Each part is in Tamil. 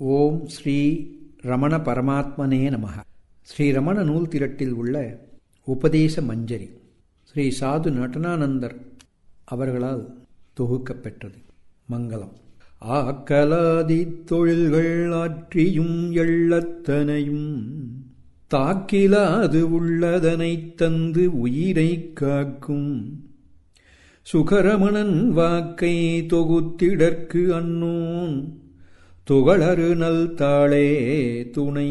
ஓம் ஸ்ரீ ரமண பரமாத்மனே நமக ஸ்ரீ ரமண நூல் திரட்டில் உள்ள உபதேச மஞ்சரி ஸ்ரீ சாது நடனானந்தர் அவர்களால் தொகுக்கப்பெற்றது மங்களம் ஆக்கலாதி தொழில்கள் ஆற்றியும் எள்ளத்தனையும் தாக்கிலாது உள்ளதனைத் தந்து உயிரைக் காக்கும் சுகரமணன் வாக்கை தொகுத்திடற்கு அன்னோன் துகளறு நல் தாளே துணை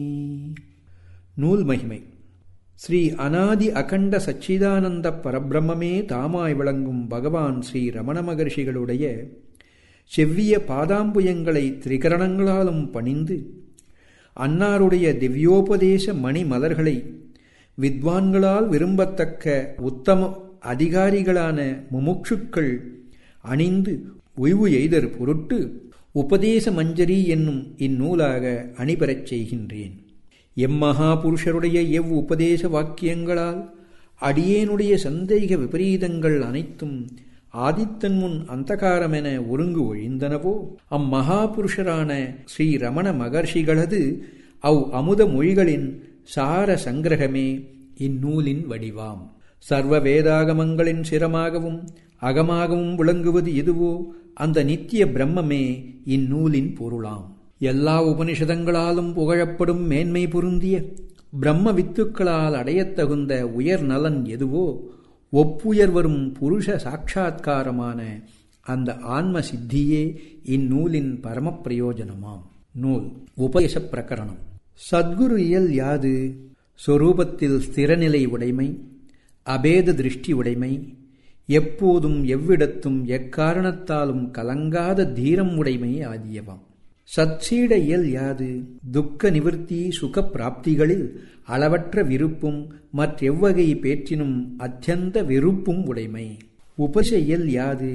நூல் மகிமை ஸ்ரீ அனாதி அகண்ட சச்சிதானந்த பரபிரம்மே தாமாய் விளங்கும் பகவான் ஸ்ரீ ரமண மகர்ஷிகளுடைய செவ்விய பாதாம்புயங்களை திரிகரணங்களாலும் பணிந்து அன்னாருடைய திவ்யோபதேச மணி மலர்களை வித்வான்களால் விரும்பத்தக்க உத்தம அதிகாரிகளான முமுட்சுக்கள் அணிந்து உய்வு எய்தர் பொருட்டு உபதேச மஞ்சரி என்னும் இந்நூலாக அணிபெறச் செய்கின்றேன் எம்மகா புருஷருடைய எவ் உபதேச வாக்கியங்களால் அடியேனுடைய சந்தேக விபரீதங்கள் அனைத்தும் ஆதித்தன் முன் அந்தகாரமென ஒருங்கு ஒழிந்தனவோ அம்மகா புருஷரான ஸ்ரீ ரமண மகர்ஷிகளது அவ் அமுத மொழிகளின் சார சங்கிரகமே இந்நூலின் வடிவாம் சர்வ வேதாகமங்களின் சிரமாகவும் அகமாகவும் விளங்குவது எதுவோ அந்த நித்திய பிரம்மமே இந்நூலின் பொருளாம் எல்லா உபனிஷதங்களாலும் புகழப்படும் மேன்மை பொருந்திய பிரம்ம வித்துக்களால் அடையத்தகுந்த உயர் நலன் எதுவோ ஒப்புயர் வரும் புருஷ சாட்சா்காரமான அந்த ஆன்ம சித்தியே இந்நூலின் பரம பிரயோஜனமாம் நூல் உபயச பிரகரணம் சத்குரு இயல் யாது சொரூபத்தில் ஸ்திரநிலை உடைமை அபேத திருஷ்டி உடைமை எப்போதும் எவ்விடத்தும் எக்காரணத்தாலும் கலங்காத தீரம் உடைமை ஆகியவாம் சத்சீட இயல் யாது துக்க நிவர்த்தி சுக பிராப்திகளில் அளவற்ற விருப்பும் மற்றெவ்வகை பேற்றினும் அத்தியந்த வெறுப்பும் உடைமை உபச இயல் யாது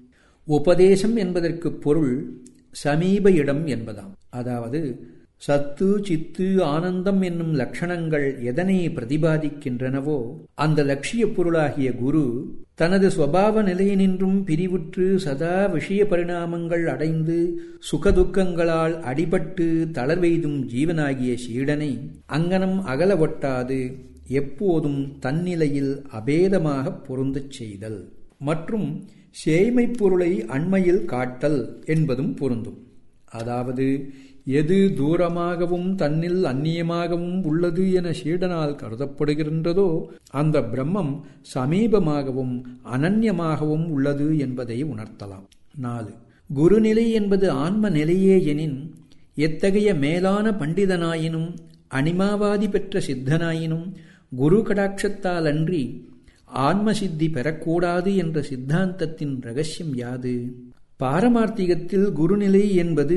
உபதேசம் என்பதற்கு பொருள் சமீப இடம் என்பதாம் அதாவது சத்து சித்து ஆனந்தம் என்னும் லட்சணங்கள் எதனை பிரதிபாதிக்கின்றனவோ அந்த லட்சிய பொருளாகிய குரு தனது சுவாவ நிலையினின்றும் பிரிவுற்று சதா விஷய பரிணாமங்கள் அடைந்து சுகதுக்கங்களால் அடிபட்டு தளர்வெய்தும் ஜீவனாகிய சீடனை அங்கனம் அகல ஒட்டாது எப்போதும் தன்னிலையில் அபேதமாக பொருந்தச் செய்தல் மற்றும் சேய்மைப் பொருளை அண்மையில் காட்டல் என்பதும் பொருந்தும் அதாவது எது தூரமாகவும் தன்னில் அந்நியமாகவும் உள்ளது என சீடனால் கருதப்படுகின்றதோ அந்த பிரம்மம் சமீபமாகவும் அனன்யமாகவும் உள்ளது என்பதை உணர்த்தலாம் நாலு குருநிலை என்பது ஆன்ம நிலையே எனின் எத்தகைய மேலான பண்டிதனாயினும் அனிமாவாதி பெற்ற சித்தனாயினும் குரு கடாட்சத்தால் அன்றி ஆன்ம சித்தி பெறக்கூடாது என்ற சித்தாந்தத்தின் ரகசியம் யாது பாரமார்த்திகத்தில் குருநிலை என்பது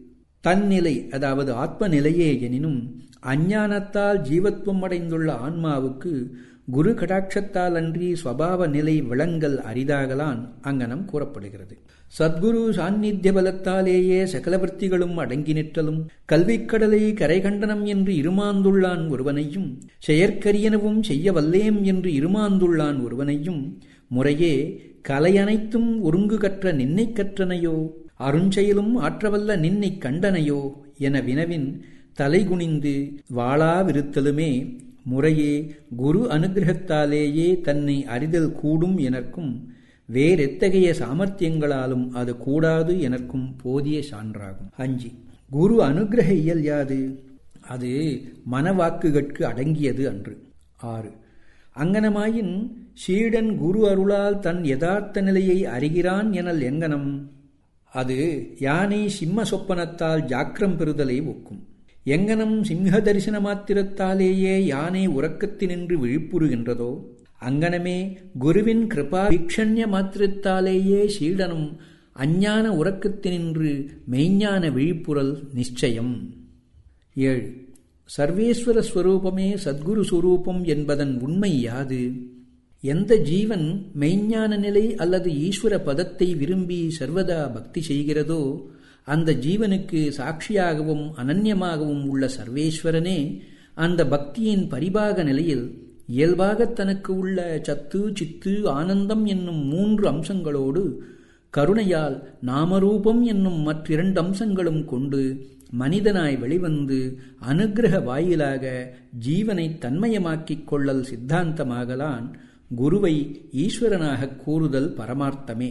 தன்னிலை அதாவது ஆத்ம நிலையே எனினும் அஞ்ஞானத்தால் ஜீவத்துவம் அடைந்துள்ள ஆன்மாவுக்கு குரு கடாட்சத்தால் அன்றி ஸ்வபாவ நிலை விளங்கல் அரிதாகலான் அங்கனம் கூறப்படுகிறது சத்குரு சாநித்திய பலத்தாலேயே சகலவர்த்திகளும் அடங்கி நிற்றலும் கல்விக்கடலை கரைகண்டனம் என்று இருமாந்துள்ளான் ஒருவனையும் செயற்கரியனவும் செய்ய வல்லேம் என்று இருமாந்துள்ளான் ஒருவனையும் முறையே கலையனைத்தும் ஒருங்கு கற்ற நின்னை கற்றனையோ அருஞ்செயலும் ஆற்றவல்ல நின்னை கண்டனையோ என வினவின் தலைகுனிந்து வாழாவிருத்தலுமே முறையே குரு அனுகிரகத்தாலேயே தன்னை அறிதல் கூடும் எனக்கும் வேறெத்தகைய சாமர்த்தியங்களாலும் அது கூடாது எனக்கும் போதிய சான்றாகும் அஞ்சி குரு அனுகிரக இயல் யாது அது மனவாக்குகட்கு அடங்கியது அன்று ஆறு அங்கனமாயின் சீடன் குரு அருளால் தன் யதார்த்த நிலையை அறிகிறான் எனல் எங்கனம் அது யானை சிம்ம சொப்பனத்தால் ஜாக்கிரம் பெறுதலை ஒக்கும் எங்கனம் சிம்ஹ தரிசன மாத்திரத்தாலேயே யானை உறக்கத்தினின்று விழிப்புறுகின்றதோ அங்கனமே குருவின் கிருபா வீக்ஷண்ய மாத்திரத்தாலேயே சீடனும் அஞ்ஞான உறக்கத்தினின்று மெய்ஞான விழிப்புறல் நிச்சயம் ஏழு சர்வேஸ்வர ஸ்வரூபமே சத்குரு சுரூபம் என்பதன் உண்மை யாது எந்த ஜீவன் மெய்ஞான நிலை அல்லது ஈஸ்வர பதத்தை விரும்பி சர்வதா பக்தி செய்கிறதோ அந்த ஜீவனுக்கு சாட்சியாகவும் அனன்யமாகவும் உள்ள சர்வேஸ்வரனே அந்த பக்தியின் பரிபாக நிலையில் இயல்பாக தனக்கு உள்ள சத்து சித்து ஆனந்தம் என்னும் மூன்று அம்சங்களோடு கருணையால் நாமரூபம் என்னும் மற்றிரண்டு அம்சங்களும் கொண்டு மனிதனாய் வெளிவந்து அனுக்கிரக வாயிலாக ஜீவனை தன்மயமாக்கிக் கொள்ளல் சித்தாந்தமாகலான் குருவை ஈஸ்வரனாக கூறுதல் பரமார்த்தமே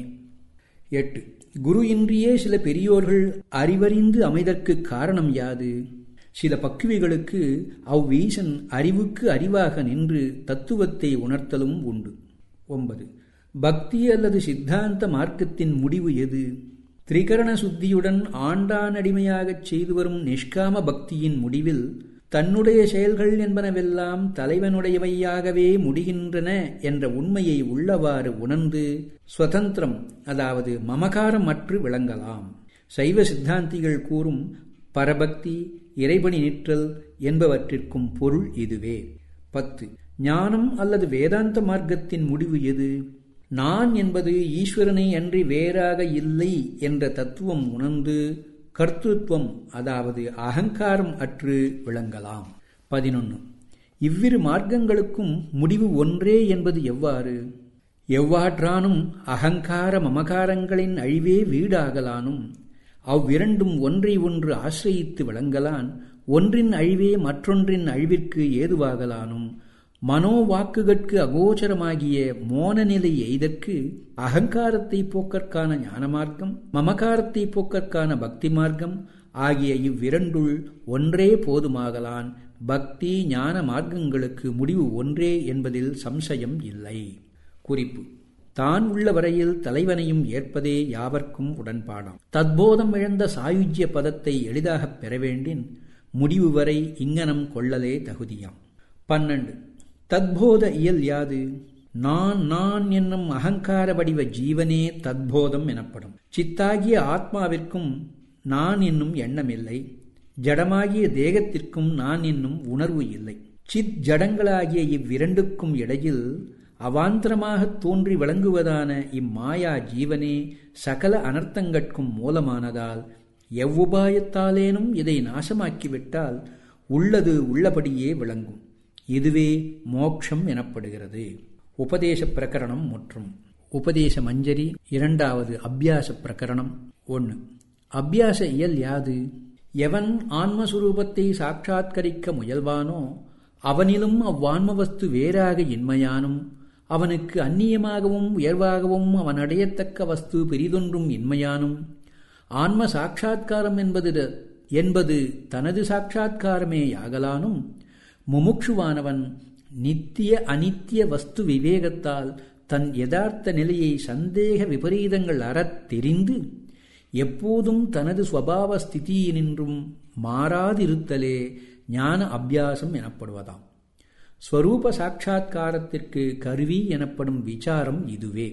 எட்டு குரு இன்றியே சில பெரியோர்கள் அறிவறிந்து அமைதற்கு காரணம் யாது சில பக்குவிகளுக்கு அவ்வீசன் அறிவுக்கு அறிவாக நின்று தத்துவத்தை உணர்த்தலும் உண்டு ஒன்பது பக்தி அல்லது சித்தாந்த மார்க்கத்தின் முடிவு எது திரிகரண சுத்தியுடன் ஆண்டானடிமையாகச் செய்து வரும் நிஷ்காம பக்தியின் முடிவில் தன்னுடைய செயல்கள் என்பனவெல்லாம் தலைவனுடையவையாகவே முடிகின்றன என்ற உண்மையை உள்ளவாறு உணர்ந்து சுதந்திரம் அதாவது மமகாரமற்று விளங்கலாம் சைவ சித்தாந்திகள் கூறும் பரபக்தி இறைபணி நிற்றல் என்பவற்றிற்கும் பொருள் இதுவே பத்து ஞானம் அல்லது வேதாந்த மார்க்கத்தின் முடிவு எது நான் என்பது ஈஸ்வரனை அன்றி வேறாக இல்லை என்ற தத்துவம் உணர்ந்து கர்த்தத்துவம் அதாவது அகங்காரம் அற்று விளங்கலாம் பதினொன்று இவ்விரு மார்க்கங்களுக்கும் முடிவு ஒன்றே என்பது எவ்வாறு எவ்வாற்றானும் அகங்கார மமகாரங்களின் அழிவே வீடாகலானும் அவ்விரண்டும் ஒன்றை ஒன்று ஆசிரயித்து விளங்கலான் ஒன்றின் அழிவே மற்றொன்றின் அழிவிற்கு ஏதுவாகலானும் மனோவாக்குகட்கு அகோச்சரமாகிய மோன நிலை எய்தற்கு அகங்காரத்தை போக்கற்கான ஞான மார்க்கம் மமகாரத்தை போக்கற்கான பக்தி மார்க்கம் ஆகிய இவ்விரண்டுள் ஒன்றே போதுமாகலான் பக்தி ஞான மார்க்கங்களுக்கு முடிவு ஒன்றே என்பதில் சம்சயம் இல்லை குறிப்பு தான் உள்ள வரையில் தலைவனையும் ஏற்பதே யாவர்க்கும் உடன்பாடாம் தத்போதம் இழந்த சாயுஜ்ய பதத்தை எளிதாகப் பெற வேண்டின் முடிவு வரை இங்கனம் கொள்ளலே தகுதியாம் பன்னெண்டு தத்போத இயல் யாது நான் நான் என்னும் அகங்கார வடிவ ஜீவனே தத்போதம் எனப்படும் சித்தாகிய ஆத்மாவிற்கும் நான் என்னும் எண்ணமில்லை ஜடமாகிய தேகத்திற்கும் நான் என்னும் உணர்வு இல்லை சித் ஜடங்களாகிய இவ்விரண்டுக்கும் இடையில் அவாந்தரமாக தோன்றி விளங்குவதான இம்மாயா ஜீவனே சகல அனர்த்தங்கட்கும் மூலமானதால் எவ்வுபாயத்தாலேனும் இதை நாசமாக்கிவிட்டால் உள்ளது உள்ளபடியே விளங்கும் இதுவே மோக்ஷம் எனப்படுகிறது உபதேச பிரகரணம் மற்றும் உபதேச மஞ்சரி இரண்டாவது அபியாச பிரகரணம் ஒன்று அபியாச இயல் யாது எவன் ஆன்மஸ்வரூபத்தை சாட்சாத்கரிக்க முயல்வானோ அவனிலும் அவ்வான்மவஸ்து வேறாக இன்மையானும் அவனுக்கு அந்நியமாகவும் உயர்வாகவும் அவன் அடையத்தக்க வஸ்து பெரிதொன்றும் இன்மையானும் ஆன்ம சாட்சா்காரம் என்பது என்பது தனது சாட்சா்காரமே யாகலானும் முமுட்சுவானவன் நித்திய அனித்திய வஸ்து விவேகத்தால் தன் யதார்த்த நிலையை சந்தேக விபரீதங்கள் அறத் தெரிந்து எப்போதும் தனது ஸ்வபாவ ஸ்திதியினின்றும் மாறாதிருத்தலே ஞான அபியாசம் எனப்படுவதாம் ஸ்வரூப சாட்சா்காரத்திற்கு கருவி எனப்படும் விசாரம் இதுவே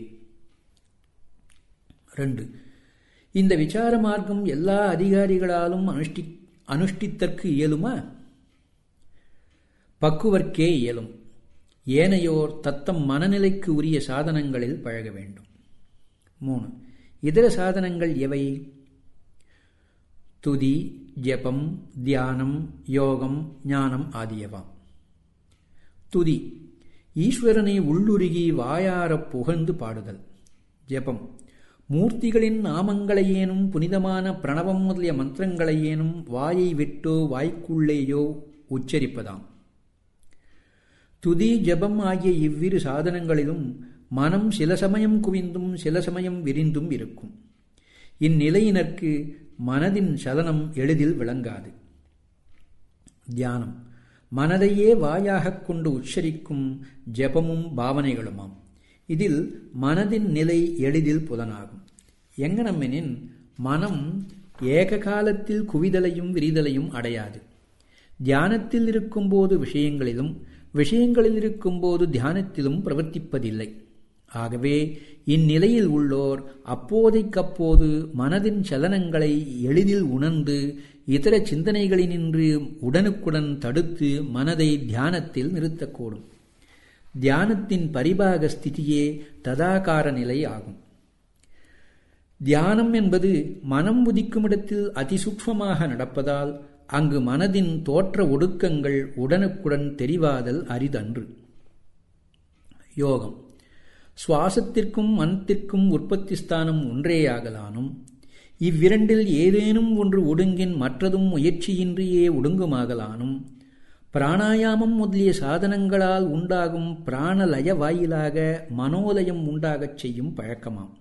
ரெண்டு இந்த விசார மார்க்கம் எல்லா அதிகாரிகளாலும் அனுஷ்டி அனுஷ்டித்தற்கு இயலுமா பக்குவர்க்கே இயலும் ஏனையோர் தத்தம் மனநிலைக்கு உரிய சாதனங்களில் பழக வேண்டும் மூணு இதர சாதனங்கள் எவை துதி ஜபம் தியானம் யோகம் ஞானம் ஆகியவாம் துதி ஈஸ்வரனை உள்ளுருகி வாயாரப் புகழ்ந்து பாடுதல் ஜபம் மூர்த்திகளின் நாமங்களையேனும் புனிதமான பிரணவம் முதலிய மந்திரங்களையேனும் வாயை விட்டோ வாய்க்குள்ளேயோ உச்சரிப்பதாம் துதி ஜபம் ஆகிய இவ்விரு சாதனங்களிலும் மனம் சில சமயம் குவிந்தும் சில சமயம் விரிந்தும் இருக்கும் இந்நிலையினருக்கு மனதின் சலனம் எளிதில் விளங்காது தியானம் மனதையே வாயாகக் கொண்டு உச்சரிக்கும் ஜபமும் பாவனைகளுமாம் இதில் மனதின் நிலை எளிதில் புலனாகும் எங்கனமெனின் மனம் ஏக காலத்தில் குவிதலையும் விரிதலையும் அடையாது தியானத்தில் இருக்கும்போது விஷயங்களிலும் விஷயங்களில் இருக்கும்போது தியானத்திலும் பிரவர்த்திப்பதில்லை ஆகவே இந்நிலையில் உள்ளோர் அப்போதைக்கப்போது மனதின் சலனங்களை எளிதில் உணர்ந்து இதர சிந்தனைகளினின்று உடனுக்குடன் தடுத்து மனதை தியானத்தில் நிறுத்தக்கூடும் தியானத்தின் பரிபாக ஸ்திதியே ததாகார நிலை ஆகும் தியானம் என்பது மனம் உதிக்குமிடத்தில் அதிசூக்மமாக நடப்பதால் அங்கு மனதின் தோற்ற ஒடுக்கங்கள் உடனுக்குடன் தெரிவாதல் அரிதன்று யோகம் சுவாசத்திற்கும் மனத்திற்கும் உற்பத்தி ஸ்தானம் ஒன்றேயாகலானும் இவ்விரண்டில் ஏதேனும் ஒன்று ஒடுங்கின் மற்றதும் முயற்சியின்றியே ஒடுங்குமாகலானும் பிராணாயாமம் முதலிய சாதனங்களால் உண்டாகும் பிராணலய வாயிலாக மனோலயம் உண்டாகச் செய்யும் பழக்கமாம்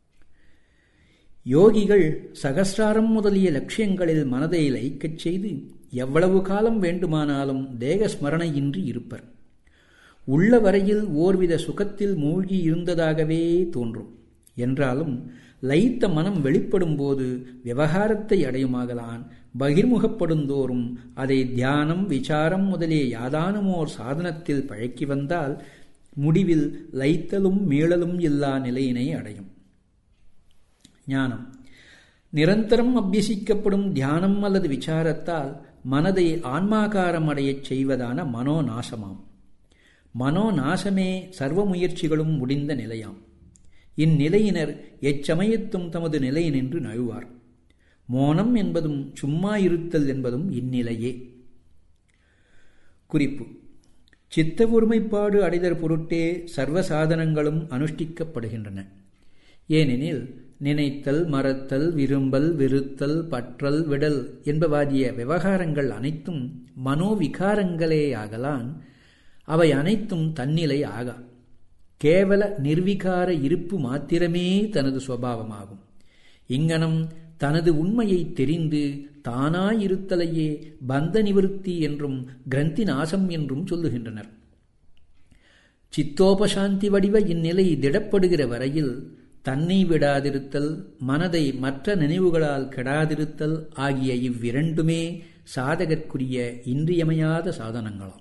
யோகிகள் சகசிராரம் முதலிய லட்சியங்களில் மனதை லயிக்கச் செய்து எவ்வளவு காலம் வேண்டுமானாலும் தேக ஸ்மரணையின்றி இருப்பர் உள்ள வரையில் ஓர்வித சுகத்தில் மூழ்கி இருந்ததாகவே தோன்றும் என்றாலும் லயித்த மனம் வெளிப்படும் போது விவகாரத்தை அடையுமாகலான் பகிர்முகப்படுந்தோறும் அதை தியானம் விசாரம் முதலிய யாதானுமோர் சாதனத்தில் பழக்கி வந்தால் முடிவில் லைத்தலும் மீளலும் இல்லா நிலையினை அடையும் ஞானம் நிரந்தரம் அபியசிக்கப்படும் தியானம் அல்லது விசாரத்தால் மனதை ஆன்மாகாரம் அடையச் செய்வதான மனோநாசமாம் மனோநாசமே சர்வ முயற்சிகளும் முடிந்த நிலையாம் இந்நிலையினர் எச்சமயத்தும் தமது நிலை நின்று நழுவார் மோனம் என்பதும் சும்மா இருத்தல் என்பதும் இந்நிலையே குறிப்பு சித்த ஒருமைப்பாடு அடைதற் பொருட்டே சர்வ சாதனங்களும் அனுஷ்டிக்கப்படுகின்றன ஏனெனில் நினைத்தல் மறத்தல் விரும்பல் வெறுத்தல் பற்றல் விடல் என்பவாதிய விவகாரங்கள் அனைத்தும் மனோவிகாரங்களேயாகலான் அவை அனைத்தும் தன்னிலை ஆகா கேவல நிர்விகார இருப்பு மாத்திரமே தனது சுவாவமாகும் இங்கனம் தனது உண்மையை தெரிந்து தானாயிருத்தலையே பந்த நிவர்த்தி என்றும் கிரந்தி நாசம் என்றும் சொல்லுகின்றனர் சித்தோபசாந்தி வடிவ இந்நிலை திடப்படுகிற வரையில் தன்னை விடாதிருத்தல் மனதை மற்ற நினைவுகளால் கெடாதிருத்தல் ஆகிய இவ்விரண்டுமே சாதகற்குரிய இன்றியமையாத சாதனங்களாம்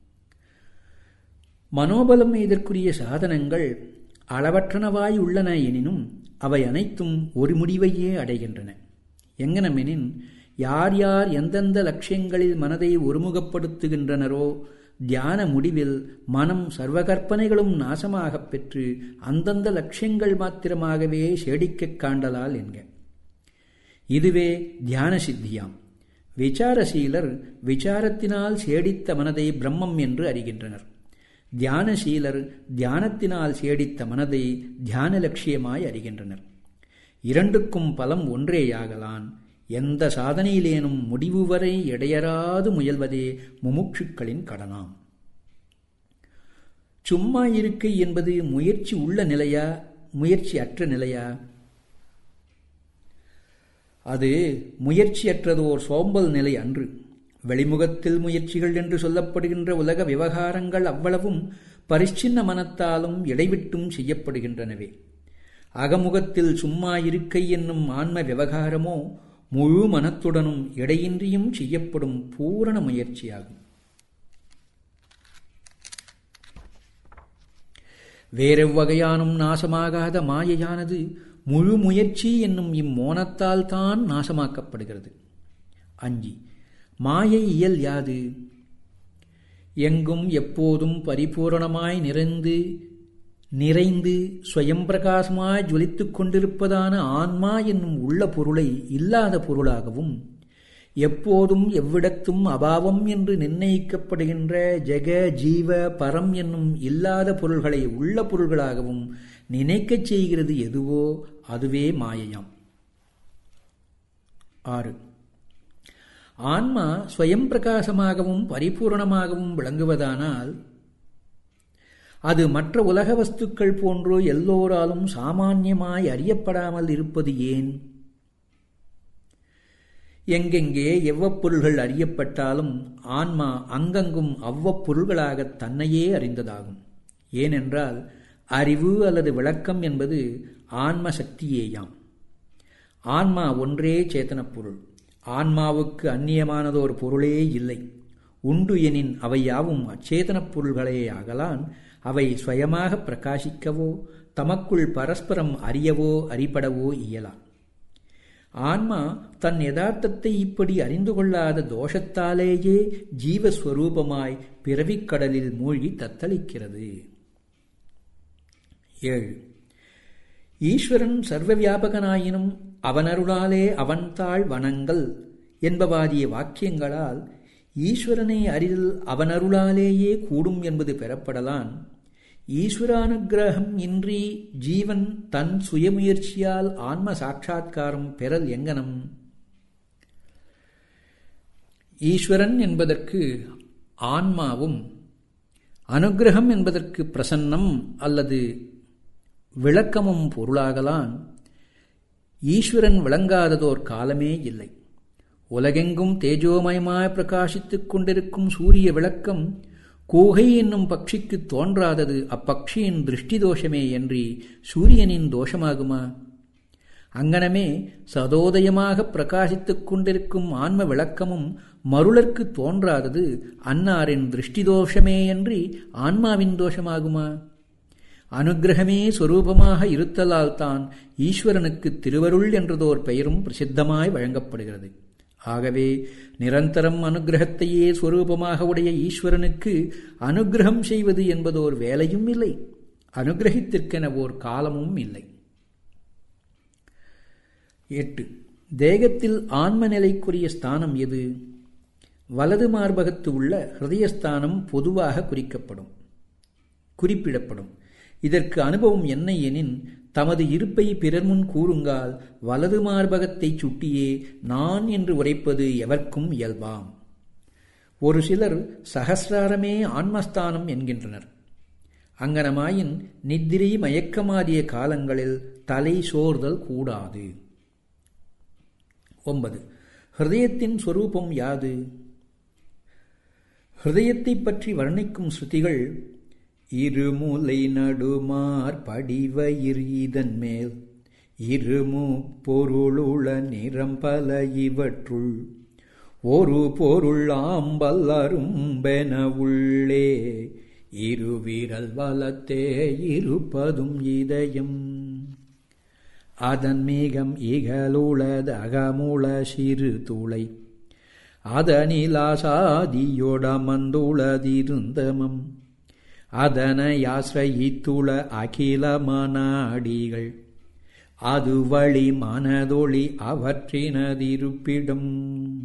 மனோபலம் இதற்குரிய சாதனங்கள் அளவற்றனவாய் உள்ளன எனினும் அவை அனைத்தும் ஒரு முடிவையே அடைகின்றன எங்கனமெனின் யார் யார் எந்தெந்த லட்சியங்களில் மனதை ஒருமுகப்படுத்துகின்றனரோ தியான முடிவில் மனம் சர்வகற்பனைகளும் நாசமாகப் பெற்று அந்தந்த லட்சியங்கள் மாத்திரமாகவே சேடிக்கக் காண்டலால் என்க இதுவே தியான சித்தியாம் விசாரசீலர் விசாரத்தினால் சேடித்த மனதை பிரம்மம் என்று அறிகின்றனர் தியானசீலர் தியானத்தினால் சேடித்த மனதை தியான லட்சியமாய் அறிகின்றனர் இரண்டுக்கும் பலம் ஒன்றேயாகலான் எந்த சாதனையிலேனும் முடிவு வரை இடையறாது முயல்வதே முமுட்சுக்களின் கடனாம் சும்மா இருக்கை என்பது முயற்சி உள்ள நிலையா முயற்சி அற்ற நிலையா அது முயற்சியற்றதோர் சோம்பல் நிலை அன்று வெளிமுகத்தில் முயற்சிகள் என்று சொல்லப்படுகின்ற உலக விவகாரங்கள் அவ்வளவும் பரிச்சின்ன மனத்தாலும் இடைவிட்டும் செய்யப்படுகின்றனவே அகமுகத்தில் சும்மா இருக்கை என்னும் ஆன்ம விவகாரமோ முழு மனத்துடனும் இடையின்றியும் செய்யப்படும் பூரண முயற்சியாகும் வேறெவ்வகையானும் நாசமாகாத மாயையானது முழு முயற்சி என்னும் இம்மோனத்தால் தான் நாசமாக்கப்படுகிறது அஞ்சி மாயை இயல் யாது எங்கும் எப்போதும் பரிபூரணமாய் நிறைந்து நிறைந்து ஸ்வயம் பிரகாசமாய் ஜொலித்துக் கொண்டிருப்பதான ஆன்மா என்னும் உள்ள பொருளை இல்லாத பொருளாகவும் எப்போதும் எவ்விடத்தும் அபாவம் என்று நிர்ணயிக்கப்படுகின்ற ஜெக ஜீவ பரம் என்னும் இல்லாத பொருள்களை உள்ள பொருள்களாகவும் நினைக்கச் செய்கிறது எதுவோ அதுவே மாயையாம் ஆறு ஆன்மா ஸ்வயம் பிரகாசமாகவும் பரிபூரணமாகவும் விளங்குவதானால் அது மற்ற உலக வஸ்துக்கள் போன்று எல்லோராலும் சாமான்யமாய் அறியப்படாமல் இருப்பது ஏன் எங்கெங்கே எவ்வப்பொருள்கள் அறியப்பட்டாலும் ஆன்மா அங்கங்கும் அவ்வப்பொருள்களாக தன்னையே அறிந்ததாகும் ஏனென்றால் அறிவு அல்லது விளக்கம் என்பது ஆன்ம சக்தியேயாம் ஆன்மா ஒன்றே சேத்தனப் பொருள் ஆன்மாவுக்கு அந்நியமானதோர் பொருளே இல்லை உண்டு எனின் அவை யாவும் அச்சேதனப் பொருள்களே ஆகலான் அவை சுயமாக பிரகாசிக்கவோ தமக்குள் பரஸ்பரம் அறியவோ அறிபடவோ இயலாம் ஆன்மா தன் யதார்த்தத்தை இப்படி அறிந்து கொள்ளாத தோஷத்தாலேயே ஜீவஸ்வரூபமாய் பிறவிக்கடலில் மூழ்கி தத்தளிக்கிறது ஏழு ஈஸ்வரன் சர்வ வியாபகனாயினும் அவனருளாலே அவன்தாள் வனங்கள் என்பவாதிய வாக்கியங்களால் ஈஸ்வரனை அறிதல் அவனருளாலேயே கூடும் என்பது பெறப்படலான் ஈஸ்வரானுகிரகம் இன்றி ஜீவன் தன் சுயமுயற்சியால் ஆன்ம சாட்சா்காரம் பெறல் எங்கனம் ஈஸ்வரன் என்பதற்கு ஆன்மாவும் அனுகிரகம் என்பதற்கு பிரசன்னம் அல்லது விளக்கமும் பொருளாகலான் ஈஸ்வரன் விளங்காததோர் காலமே இல்லை உலகெங்கும் தேஜோமயமாய் பிரகாசித்துக் கொண்டிருக்கும் சூரிய விளக்கம் கூகை என்னும் பட்சிக்கு தோன்றாதது அப்பக்ஷியின் திருஷ்டி தோஷமே என்று சூரியனின் தோஷமாகுமா அங்கனமே சதோதயமாக பிரகாசித்துக் கொண்டிருக்கும் ஆன்ம விளக்கமும் மருளர்க்கு தோன்றாதது அன்னாரின் திருஷ்டி தோஷமேயன்றி ஆன்மாவின் தோஷமாகுமா அனுகிரகமே சொரூபமாக இருத்தலால் தான் ஈஸ்வரனுக்கு திருவருள் என்றதோர் பெயரும் பிரசித்தமாய் வழங்கப்படுகிறது ஆகவே நிரந்தரம் அனுகிரகத்தையே ஸ்வரூபமாக உடைய ஈஸ்வரனுக்கு அனுகிரகம் செய்வது என்பதோர் வேலையும் இல்லை அனுகிரகித்திற்கென ஓர் காலமும் இல்லை எட்டு தேகத்தில் ஆன்ம நிலைக்குரிய ஸ்தானம் எது வலது மார்பகத்து உள்ள ஹிருதயஸ்தானம் பொதுவாக குறிக்கப்படும் குறிப்பிடப்படும் இதற்கு அனுபவம் என்ன எனின் தமது இருப்பை பிறர் முன் கூறுங்கால் வலது மார்பகத்தைச் சுட்டியே நான் என்று உரைப்பது எவர்க்கும் இயல்பாம் ஒரு சிலர் சகசிராரமே ஆன்மஸ்தானம் என்கின்றனர் அங்கனமாயின் நித்திரை மயக்கமாதிய காலங்களில் தலை சோர்தல் கூடாது ஒன்பது ஹிருதயத்தின் சொரூபம் யாது ஹிருதயத்தை பற்றி வர்ணிக்கும் ஸ்ருதிகள் இருமுலை நடுமார் படிவயிர் இதன் மேல் இருமு பொருளுள நிறம் பல இவற்றுள் ஒரு பொருள் ஆம்பல்லரும்பென உள்ளே இருவிரல் வலத்தே இருப்பதும் இதயம் அதன் மேகம் இகலுளது அகமுள சிறு துளை அதனிலாசாதியொடமந்துளதிருந்தமம் அதனை ஆசிரயித்துள அகில மனாடிகள் அது வழி மனதொளி அவற்றினதிருப்பிடம்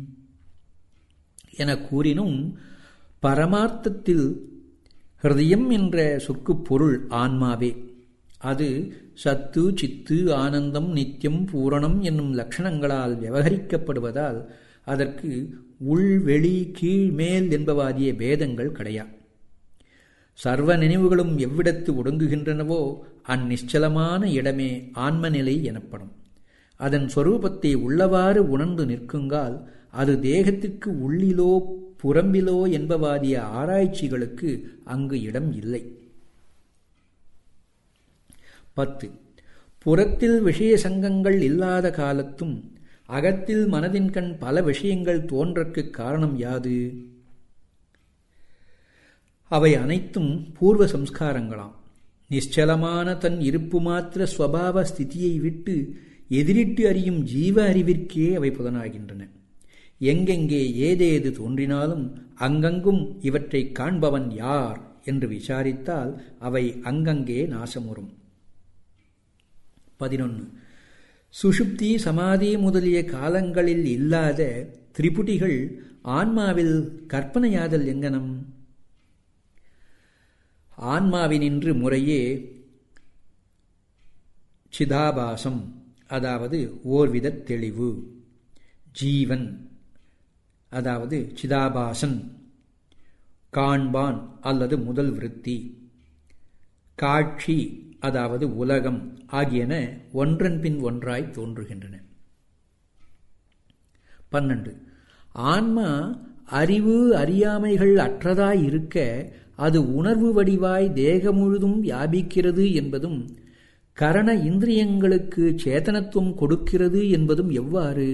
என கூறினும் பரமார்த்தத்தில் ஹிருதயம் என்ற சொற்கு பொருள் ஆன்மாவே அது சத்து சித்து ஆனந்தம் நித்தியம் பூரணம் என்னும் லட்சணங்களால் விவகரிக்கப்படுவதால் அதற்கு உள் வெளி கீழ் மேல் என்பவாதிய பேதங்கள் கிடையாது சர்வ நினைவுகளும் எவ்விடத்து ஒடுங்குகின்றனவோ அந்நிச்சலமான இடமே ஆன்மநிலை எனப்படும் அதன் சொரூபத்தை உள்ளவாறு உணர்ந்து நிற்குங்கால் அது தேகத்திற்கு உள்ளிலோ புறம்பிலோ என்பவாதிய ஆராய்ச்சிகளுக்கு அங்கு இடம் இல்லை பத்து புறத்தில் விஷய சங்கங்கள் இல்லாத காலத்தும் அகத்தில் மனதின் கண் பல விஷயங்கள் தோன்றற்கு காரணம் யாது அவை அனைத்தும் பூர்வ சம்ஸ்காரங்களாம் நிశ్చலமான தன் இருப்பு மாத்திர ஸ்வபாவ ஸ்திதியை விட்டு எதிரிட்டு அறியும் ஜீவ அறிவிற்கே அவை புலனாகின்றன எங்கெங்கே ஏதேது தோன்றினாலும் அங்கங்கும் இவற்றை காண்பவன் யார் என்று விசாரித்தால் அவை அங்கங்கே நாசமுறும் பதினொன்று சுஷுப்தி சமாதி முதலிய காலங்களில் இல்லாத திரிபுட்டிகள் ஆன்மாவில் கற்பனையாதல் எங்கனம் ஆன்மாவினின்று முறையே சிதாபாசம் அதாவது ஓர்வித தெளிவு ஜீவன் அதாவது சிதாபாசன் காண்பான் அல்லது முதல் விருத்தி காட்சி அதாவது உலகம் ஆகியன ஒன்றன் பின் ஒன்றாய் தோன்றுகின்றன பன்னெண்டு ஆன்மா அறிவு அறியாமைகள் அற்றதாய் இருக்க அது உணர்வு வடிவாய் தேகம் முழுதும் வியாபிக்கிறது என்பதும் கரண இந்திரியங்களுக்கு சேதனத்துவம் கொடுக்கிறது என்பதும் எவ்வாறு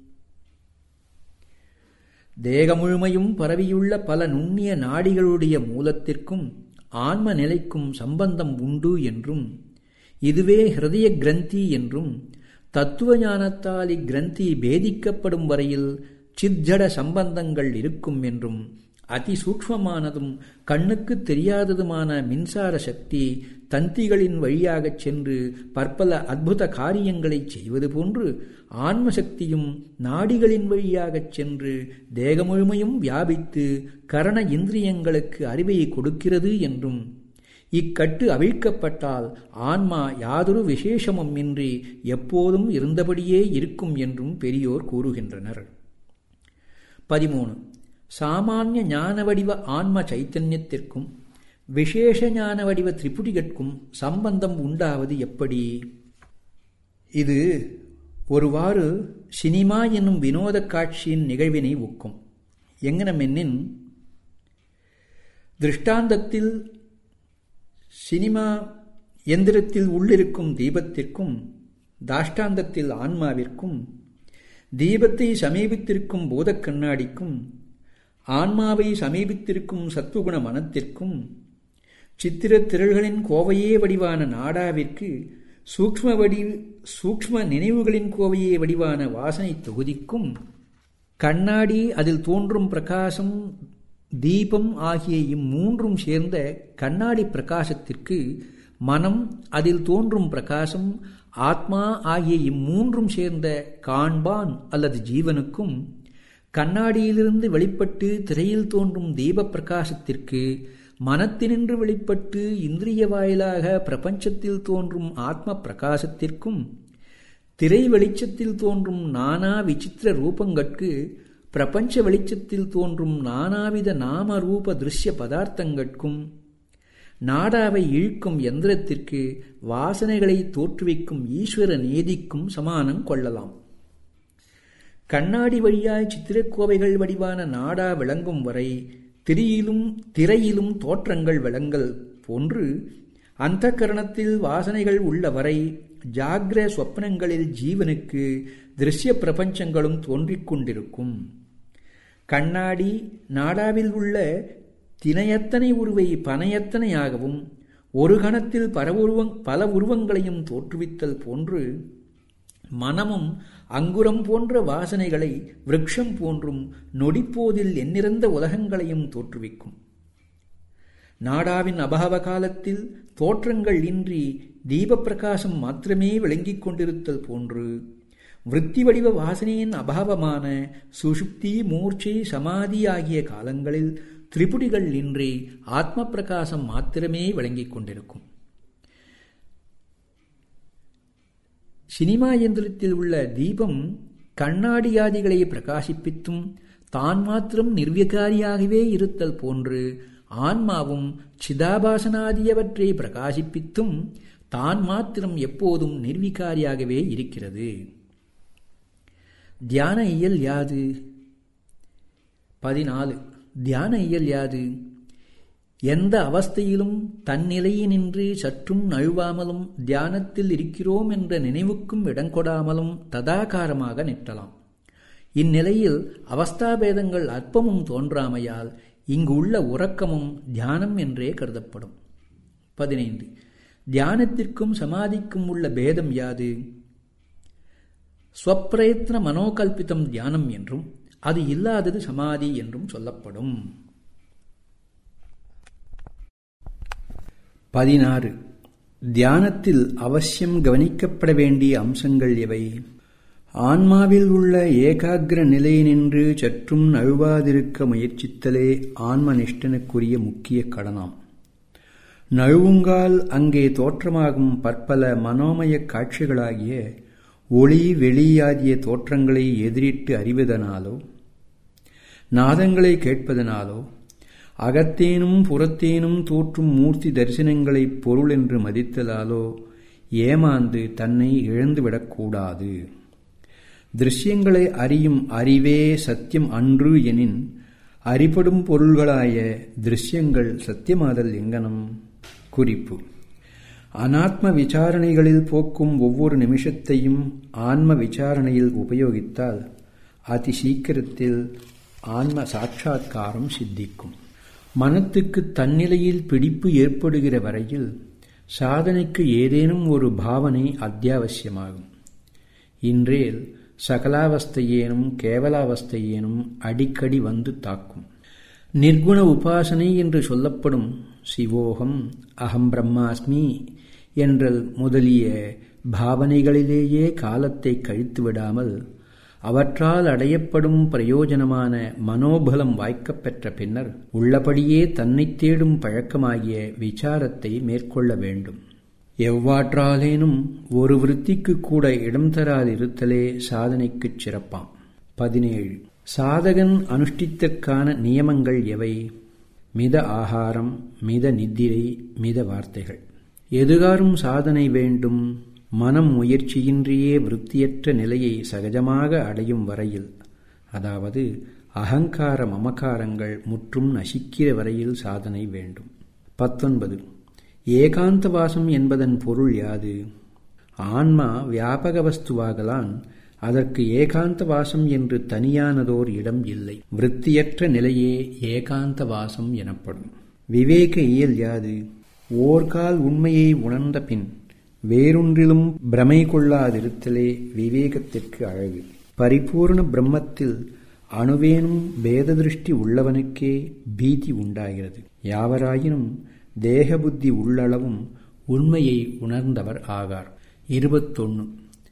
தேக முழுமையும் பரவியுள்ள பல நுண்ணிய நாடிகளுடைய மூலத்திற்கும் ஆன்ம நிலைக்கும் சம்பந்தம் உண்டு என்றும் இதுவே ஹிருதய கிரந்தி என்றும் தத்துவ ஞானத்தால் இக்கிரந்தி பேதிக்கப்படும் வரையில் சித்தட சம்பந்தங்கள் இருக்கும் என்றும் அதிசூக்மமானதும் கண்ணுக்கு தெரியாததுமான மின்சார சக்தி தந்திகளின் வழியாகச் சென்று பற்பல அற்புத காரியங்களைச் செய்வது போன்று ஆன்மசக்தியும் நாடிகளின் வழியாகச் சென்று தேகமுழுமையும் வியாபித்து கரண இந்திரியங்களுக்கு அறிவை கொடுக்கிறது என்றும் இக்கட்டு அவிழ்க்கப்பட்டால் ஆன்மா யாதொரு விசேஷமும் இன்றி எப்போதும் இருந்தபடியே இருக்கும் என்றும் பெரியோர் கூறுகின்றனர் பதிமூணு சாமானிய ஞான வடிவ ஆன்ம சைத்தன்யத்திற்கும் விசேஷ ஞான வடிவ திரிபுடிகட்கும் சம்பந்தம் உண்டாவது எப்படி இது ஒருவாறு சினிமா என்னும் வினோத காட்சியின் நிகழ்வினை ஒக்கும் எங்கனமென்னின் திருஷ்டாந்தத்தில் சினிமா எந்திரத்தில் உள்ளிருக்கும் தீபத்திற்கும் தாஷ்டாந்தத்தில் ஆன்மாவிற்கும் தீபத்தை சமீபித்திருக்கும் பூதக் கண்ணாடிக்கும் ஆன்மாவை சமீபித்திருக்கும் சத்துகுண மனத்திற்கும் சித்திர திரள்களின் கோவையே வடிவான நாடாவிற்கு சூக்ம வடி சூக்ம நினைவுகளின் கோவையே வடிவான வாசனை தொகுதிக்கும் கண்ணாடி அதில் தோன்றும் பிரகாசம் தீபம் ஆகிய இம்மூன்றும் சேர்ந்த கண்ணாடி பிரகாசத்திற்கு மனம் அதில் தோன்றும் பிரகாசம் ஆத்மா ஆகிய இம்மூன்றும் சேர்ந்த காண்பான் அல்லது ஜீவனுக்கும் கண்ணாடியிலிருந்து வெளிப்பட்டு திரையில் தோன்றும் தீப பிரகாசத்திற்கு மனத்தினின்று வெளிப்பட்டு இந்திரிய வாயிலாக பிரபஞ்சத்தில் தோன்றும் ஆத்ம பிரகாசத்திற்கும் திரை வெளிச்சத்தில் தோன்றும் நானா விசித்திர ரூபங்கட்கு பிரபஞ்ச வெளிச்சத்தில் தோன்றும் நானாவித நாம ரூப திருஷ்ய பதார்த்தங்கட்கும் நாடாவை இழுக்கும் எந்திரத்திற்கு வாசனைகளை தோற்றுவிக்கும் ஈஸ்வர நேதிக்கும் சமானம் கொள்ளலாம் கண்ணாடி வழியாய் சித்திரக்கோவைகள் வடிவான நாடா விளங்கும் வரை திரியிலும் திரையிலும் தோற்றங்கள் விளங்கல் போன்று அந்த கரணத்தில் வாசனைகள் உள்ள வரை ஜாகிர சொப்னங்களில் ஜீவனுக்கு திருஷ்ய பிரபஞ்சங்களும் தோன்றிக் கொண்டிருக்கும் கண்ணாடி நாடாவில் உள்ள தினையத்தனை உருவை பனையத்தனையாகவும் ஒரு கணத்தில் பல உருவங் பல உருவங்களையும் தோற்றுவித்தல் போன்று மனமும் அங்குரம் போன்ற வாசனைகளை விரக்ஷம் போன்றும் நொடிப்போதில் எண்ணிறந்த உலகங்களையும் தோற்றுவிக்கும் நாடாவின் அபாவ காலத்தில் தோற்றங்கள் இன்றி தீப பிரகாசம் மாத்திரமே விளங்கிக் கொண்டிருத்தல் போன்று விருத்தி வடிவ வாசனையின் அபாவமான சுஷுப்தி மூர்ச்சை சமாதி ஆகிய காலங்களில் திரிபுடிகள் இன்றி ஆத்ம பிரகாசம் மாத்திரமே விளங்கிக் கொண்டிருக்கும் சினிமா இயந்திரத்தில் உள்ள தீபம் கண்ணாடியாதிகளை பிரகாசிப்பித்தும் தான் மாத்திரம் நிர்விகாரியாகவே இருத்தல் போன்று ஆன்மாவும் சிதாபாசனாதியவற்றை பிரகாசிப்பித்தும் தான் மாத்திரம் எப்போதும் நிர்விகாரியாகவே இருக்கிறது தியான இயல் யாது பதினாலு தியான இயல் யாது எந்த அவஸ்தையிலும் தன்னிலையினின்று சற்றும் நழுவாமலும் தியானத்தில் இருக்கிறோம் என்ற நினைவுக்கும் இடங்கொடாமலும் ததாகாரமாக நிற்றலாம் இந்நிலையில் அவஸ்தாபேதங்கள் அற்பமும் தோன்றாமையால் இங்கு உள்ள உறக்கமும் தியானம் என்றே கருதப்படும் பதினைந்து தியானத்திற்கும் சமாதிக்கும் உள்ள பேதம் யாது ஸ்வப்பிரயத்ன மனோகல்பிதம் தியானம் என்றும் அது இல்லாதது சமாதி என்றும் சொல்லப்படும் பதினாறு தியானத்தில் அவசியம் கவனிக்கப்பட வேண்டிய அம்சங்கள் எவை ஆன்மாவில் உள்ள ஏகாகிர நிலை நின்று சற்றும் நழுவாதிருக்க முயற்சித்தலே ஆன்மனிஷ்டனுக்குரிய முக்கிய கடனாம் நழுவுங்கால் அங்கே தோற்றமாகும் பற்பல மனோமய காட்சிகளாகிய ஒளி வெளியாகிய தோற்றங்களை எதிரிட்டு அறிவதனாலோ நாதங்களை கேட்பதனாலோ அகத்தேனும் புறத்தேனும் தோற்றும் மூர்த்தி தரிசனங்களை பொருள் என்று மதித்தலாலோ ஏமாந்து தன்னை இழந்துவிடக்கூடாது திருஷ்யங்களை அறியும் அறிவே சத்தியம் அன்று எனின் அறிபடும் பொருள்களாய திருஷ்யங்கள் சத்தியமாதல் எங்கனம் குறிப்பு அனாத்ம விசாரணைகளில் போக்கும் ஒவ்வொரு நிமிஷத்தையும் ஆன்ம விசாரணையில் உபயோகித்தால் அதி சீக்கிரத்தில் ஆன்ம சாட்சா்காரம் சித்திக்கும் மனத்துக்கு தன்னிலையில் பிடிப்பு ஏற்படுகிற வரையில் சாதனைக்கு ஏதேனும் ஒரு பாவனை அத்தியாவசியமாகும் இன்றேல் சகலாவஸ்தையேனும் கேவலாவஸ்தையேனும் அடிக்கடி வந்து தாக்கும் நிர்குண உபாசனை என்று சொல்லப்படும் சிவோகம் அகம் பிரம்மாஸ்மி என்ற முதலிய பாவனைகளிலேயே காலத்தை கழித்து விடாமல் அவற்றால் அடையப்படும் பிரயோஜனமான மனோபலம் வாய்க்கப் பெற்ற பின்னர் உள்ளபடியே தன்னைத் தேடும் பழக்கமாகிய விசாரத்தை மேற்கொள்ள வேண்டும் எவ்வாற்றாலேனும் ஒரு விருத்திக்கு கூட இடம் தராதிருத்தலே சாதனைக்குச் சிறப்பாம் பதினேழு சாதகன் அனுஷ்டித்திற்கான நியமங்கள் எவை மித ஆகாரம் மித நித்திரை மித வார்த்தைகள் எதுகாரும் சாதனை வேண்டும் மனம் முயற்சியின்றியே விருத்தியற்ற நிலையை சகஜமாக அடையும் வரையில் அதாவது அகங்கார மமகாரங்கள் முற்றும் நசிக்கிற வரையில் சாதனை வேண்டும் பத்தொன்பது ஏகாந்த வாசம் என்பதன் பொருள் யாது ஆன்மா வியாபக வஸ்துவாகலான் அதற்கு ஏகாந்த வாசம் என்று தனியானதோர் இடம் இல்லை விருத்தியற்ற நிலையே ஏகாந்த வாசம் எனப்படும் விவேக இயல் யாது ஓர்கால் உண்மையை உணர்ந்த பின் வேறொன்றிலும் பிரமை கொள்ளாதிருத்தலே விவேகத்திற்கு அழகு பரிபூர்ண பிரம்மத்தில் அணுவேனும் பேத திருஷ்டி உள்ளவனுக்கே பீதி உண்டாகிறது யாவராயினும் தேக புத்தி உள்ளளவும் உண்மையை உணர்ந்தவர் ஆகார் இருபத்தொன்னு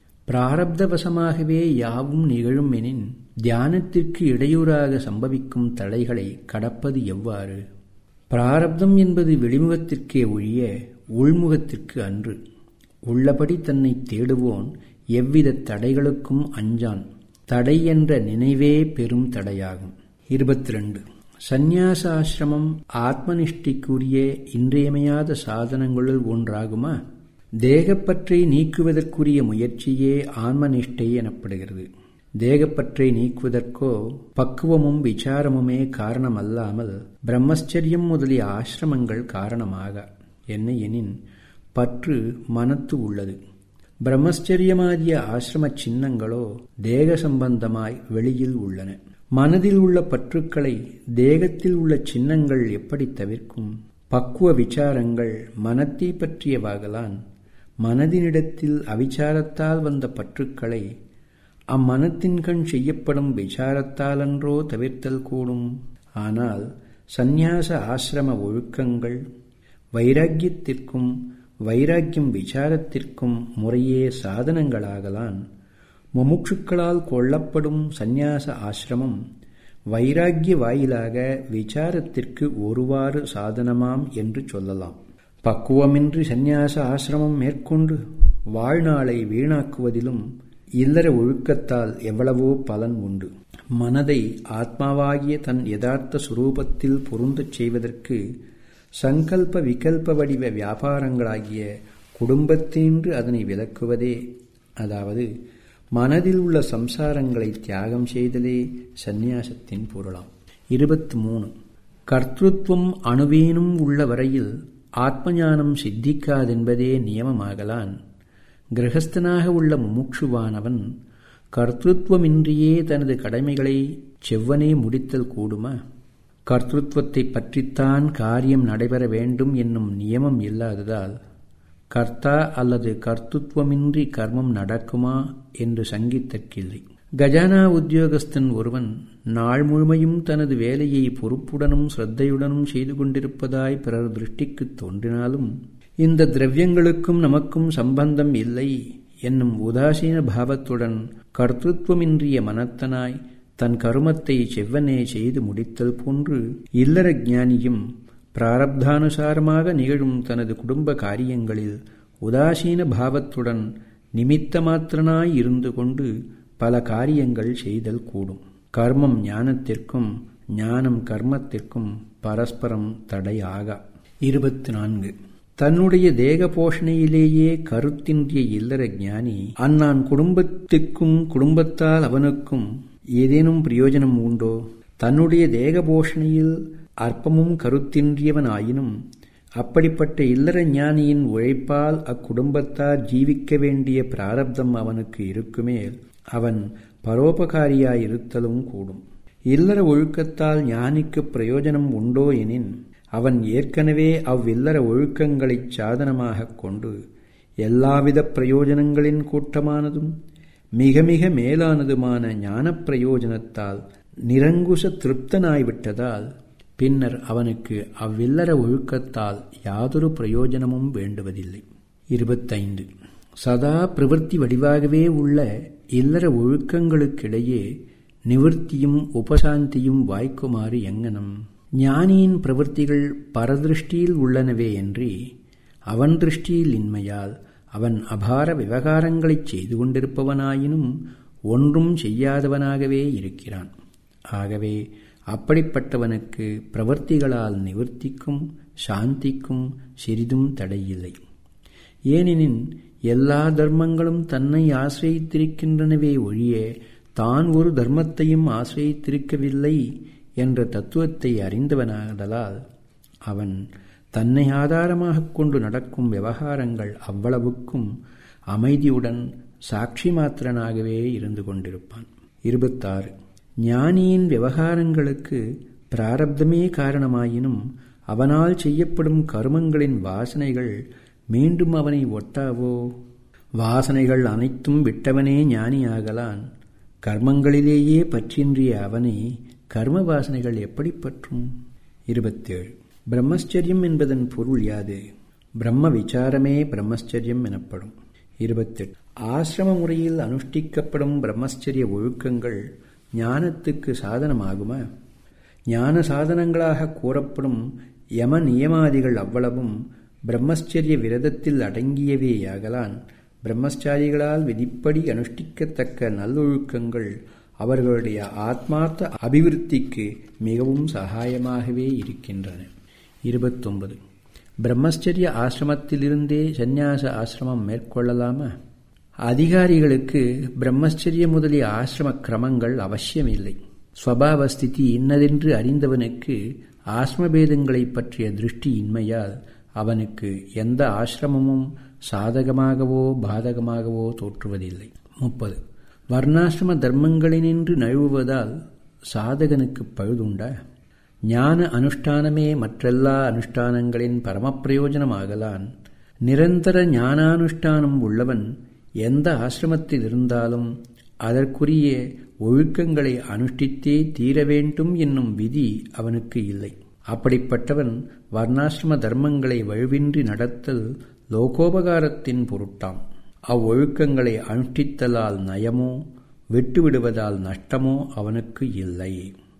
பிராரப்தவசமாகவே யாவும் நிகழும் எனின் தியானத்திற்கு இடையூறாக சம்பவிக்கும் தடைகளை கடப்பது எவ்வாறு பிராரப்தம் என்பது வெளிமுகத்திற்கே ஒழிய உள்முகத்திற்கு அன்று உள்ளபடி தன்னை தேடுவோன் எவ்வித தடைகளுக்கும் அஞ்சான் தடை என்ற நினைவே பெரும் தடையாகும் இருபத்தி ரெண்டு சந்நியாச ஆசிரமம் ஆத்மனிஷ்டைக்குரிய இன்றியமையாத சாதனங்களுள் ஒன்றாகுமா தேகப்பற்றை நீக்குவதற்குரிய முயற்சியே ஆன்மனிஷ்டை எனப்படுகிறது தேகப்பற்றை நீக்குவதற்கோ பக்குவமும் விசாரமுமே காரணமல்லாமல் பிரம்மச்சரியம் முதலிய ஆசிரமங்கள் காரணமாக என்ன எனின் பற்று மனத்து உள்ளது பிரம்மச்சரியமாகிய ஆசிரம சின்னங்களோ தேக சம்பந்தமாய் வெளியில் உள்ளன மனதில் உள்ள பற்றுக்களை தேகத்தில் உள்ள சின்னங்கள் எப்படி தவிர்க்கும் பக்குவ விசாரங்கள் மனத்தை பற்றியவாகலான் மனதினிடத்தில் அவிச்சாரத்தால் வந்த பற்றுக்களை அம்மனத்தின் கண் செய்யப்படும் விசாரத்தாலன்றோ தவிர்த்தல் கூடும் ஆனால் சந்நியாச ஆசிரம ஒழுக்கங்கள் வைராக்கியத்திற்கும் வைராக்கியம் விசாரத்திற்கும் முறையே சாதனங்களாகலான் முமுட்சுக்களால் கொள்ளப்படும் சந்நியாச ஆசிரமம் வைராக்கிய வாயிலாக விசாரத்திற்கு ஒருவாறு சாதனமாம் என்று சொல்லலாம் பக்குவமின்றி சந்நியாச ஆசிரமம் மேற்கொண்டு வாழ்நாளை வீணாக்குவதிலும் இல்லற ஒழுக்கத்தால் எவ்வளவோ பலன் உண்டு மனதை ஆத்மாவாகிய தன் யதார்த்த சுரூபத்தில் பொருந்தச் செய்வதற்கு சங்கல்ப விகல்ப வடிவ வியாபாரங்களாகிய குடும்பத்தினின்று அதனை விலக்குவதே அதாவது மனதில் உள்ள சம்சாரங்களை தியாகம் செய்தலே சந்நியாசத்தின் பொருளாம் இருபத்தி மூணு கர்த்தத்துவம் அணுவேனும் உள்ள வரையில் ஆத்மஞானம் சித்திக்காதென்பதே நியமமாகலான் கிரகஸ்தனாக உள்ள முமுட்சுவானவன் கர்த்தத்துவமின்றியே தனது கடமைகளை செவ்வனே முடித்தல் கூடுமா கர்த்தத்துவத்தை பற்றித்தான் காரியம் நடைபெற வேண்டும் என்னும் நியமம் இல்லாததால் கர்த்தா அல்லது கர்த்தத்துவமின்றி கர்மம் நடக்குமா என்று சங்கித்தற்கில்லை கஜானா உத்தியோகஸ்தன் ஒருவன் நாள் முழுமையும் தனது வேலையை பொறுப்புடனும் சிரத்தையுடனும் செய்து கொண்டிருப்பதாய் பிறர் திருஷ்டிக்கு தோன்றினாலும் இந்த திரவியங்களுக்கும் நமக்கும் சம்பந்தம் இல்லை என்னும் உதாசீன பாவத்துடன் கர்த்தத்துவமின்றிய மனத்தனாய் தன் கருமத்தை செவ்வனே செய்து முடித்தல் போன்று இல்லற ஞானியும் பிராரப்தானுசாரமாக நிகழும் தனது குடும்ப காரியங்களில் உதாசீன பாவத்துடன் நிமித்த மாத்திரனாய் இருந்து கொண்டு பல காரியங்கள் செய்தல் கூடும் கர்மம் ஞானத்திற்கும் ஞானம் கர்மத்திற்கும் பரஸ்பரம் தடையாக இருபத்தி நான்கு தன்னுடைய தேக போஷணையிலேயே கருத்தின்றிய இல்லற ஞானி அந்நான் குடும்பத்துக்கும் குடும்பத்தால் அவனுக்கும் ஏதேனும் பிரயோஜனம் உண்டோ தன்னுடைய தேக போஷணையில் அற்பமும் கருத்தின்றியவன் ஆயினும் அப்படிப்பட்ட இல்லற ஞானியின் உழைப்பால் அக்குடும்பத்தார் ஜீவிக்க வேண்டிய பிராரப்தம் அவனுக்கு இருக்குமேல் அவன் பரோபகாரியாயிருத்தலும் கூடும் இல்லற ஒழுக்கத்தால் ஞானிக்கு பிரயோஜனம் உண்டோ எனின் அவன் ஏற்கனவே அவ்வில்லற ஒழுக்கங்களைச் சாதனமாகக் கொண்டு எல்லாவித பிரயோஜனங்களின் கூட்டமானதும் மிக மிக மேலானதுமான ஞானப் பிரயோஜனத்தால் நிரங்குச திருப்தனாய்விட்டதால் பின்னர் அவனுக்கு அவ்வில்லற ஒழுக்கத்தால் யாதொரு பிரயோஜனமும் வேண்டுவதில்லை இருபத்தைந்து சதா பிரவൃத்தி வடிவாகவே உள்ள இல்லற ஒழுக்கங்களுக்கிடையே நிவர்த்தியும் உபசாந்தியும் வாய்க்குமாறு எங்கனம் ஞானியின் பிரவൃத்திகள் பரதிருஷ்டியில் உள்ளனவே என்று அவன் திருஷ்டியில் இன்மையால் அவன் அபார விவகாரங்களைச் செய்து கொண்டிருப்பவனாயினும் ஒன்றும் செய்யாதவனாகவே இருக்கிறான் ஆகவே அப்படிப்பட்டவனுக்கு பிரவர்த்திகளால் நிவர்த்திக்கும் சாந்திக்கும் சிறிதும் தடையில்லை ஏனெனின் எல்லா தர்மங்களும் தன்னை ஆசிரியித்திருக்கின்றனவே ஒழிய தான் ஒரு தர்மத்தையும் ஆசிரியித்திருக்கவில்லை என்ற தத்துவத்தை அறிந்தவனாதலால் அவன் தன்னை ஆதாரமாகக் கொண்டு நடக்கும் விவகாரங்கள் அவ்வளவுக்கும் அமைதியுடன் சாட்சி மாத்திரனாகவே இருந்து கொண்டிருப்பான் இருபத்தாறு ஞானியின் விவகாரங்களுக்கு பிராரப்தமே காரணமாயினும் அவனால் செய்யப்படும் கருமங்களின் வாசனைகள் மீண்டும் அவனை ஒட்டாவோ வாசனைகள் அனைத்தும் விட்டவனே ஞானியாகலான் கர்மங்களிலேயே பற்றின்றிய அவனை கர்ம வாசனைகள் எப்படி பற்றும் இருபத்தேழு பிரம்மச்சரியம் என்பதன் பொருள் யாது பிரம்ம விசாரமே பிரம்மச்சரியம் எனப்படும் இருபத்தெட்டு ஆசிரம முறையில் அனுஷ்டிக்கப்படும் பிரம்மச்சரிய ஒழுக்கங்கள் ஞானத்துக்கு சாதனமாகுமா ஞான சாதனங்களாக கூறப்படும் யம நியமாதிகள் அவ்வளவும் பிரம்மச்சரிய விரதத்தில் அடங்கியவேயாகலான் பிரம்மச்சாரிகளால் விதிப்படி அனுஷ்டிக்கத்தக்க நல்லொழுக்கங்கள் அவர்களுடைய ஆத்மார்த்த அபிவிருத்திக்கு மிகவும் சகாயமாகவே இருக்கின்றன இருபத்தொன்பது பிரம்மச்சரிய ஆசிரமத்திலிருந்தே சந்நியாச ஆசிரமம் மேற்கொள்ளலாமா அதிகாரிகளுக்கு பிரம்மச்சரிய முதலிய ஆசிரம கிரமங்கள் அவசியமில்லை ஸ்வபாவஸ்திதி இன்னதென்று அறிந்தவனுக்கு ஆசிரமபேதங்களை பற்றிய திருஷ்டி இன்மையால் அவனுக்கு எந்த ஆசிரமமும் சாதகமாகவோ பாதகமாகவோ தோற்றுவதில்லை முப்பது வர்ணாசிரம தர்மங்களினின்று நழுவுவதால் சாதகனுக்கு பழுதுண்டா ஞான அனுஷ்டானமே மற்றெல்லா அனுஷ்டானங்களின் பரமப்பிரயோஜனமாகலான் நிரந்தர ஞானானுஷ்டானம் உள்ளவன் எந்த ஆசிரமத்தில் இருந்தாலும் அதற்குரிய ஒழுக்கங்களை அனுஷ்டித்தே தீர வேண்டும் என்னும் விதி அவனுக்கு இல்லை அப்படிப்பட்டவன் வர்ணாசிரம தர்மங்களை வலுவின்றி நடத்தல் லோகோபகாரத்தின் பொருட்டாம் அவ்வொழுக்கங்களை அனுஷ்டித்தலால் நயமோ விட்டுவிடுவதால் நஷ்டமோ அவனுக்கு இல்லை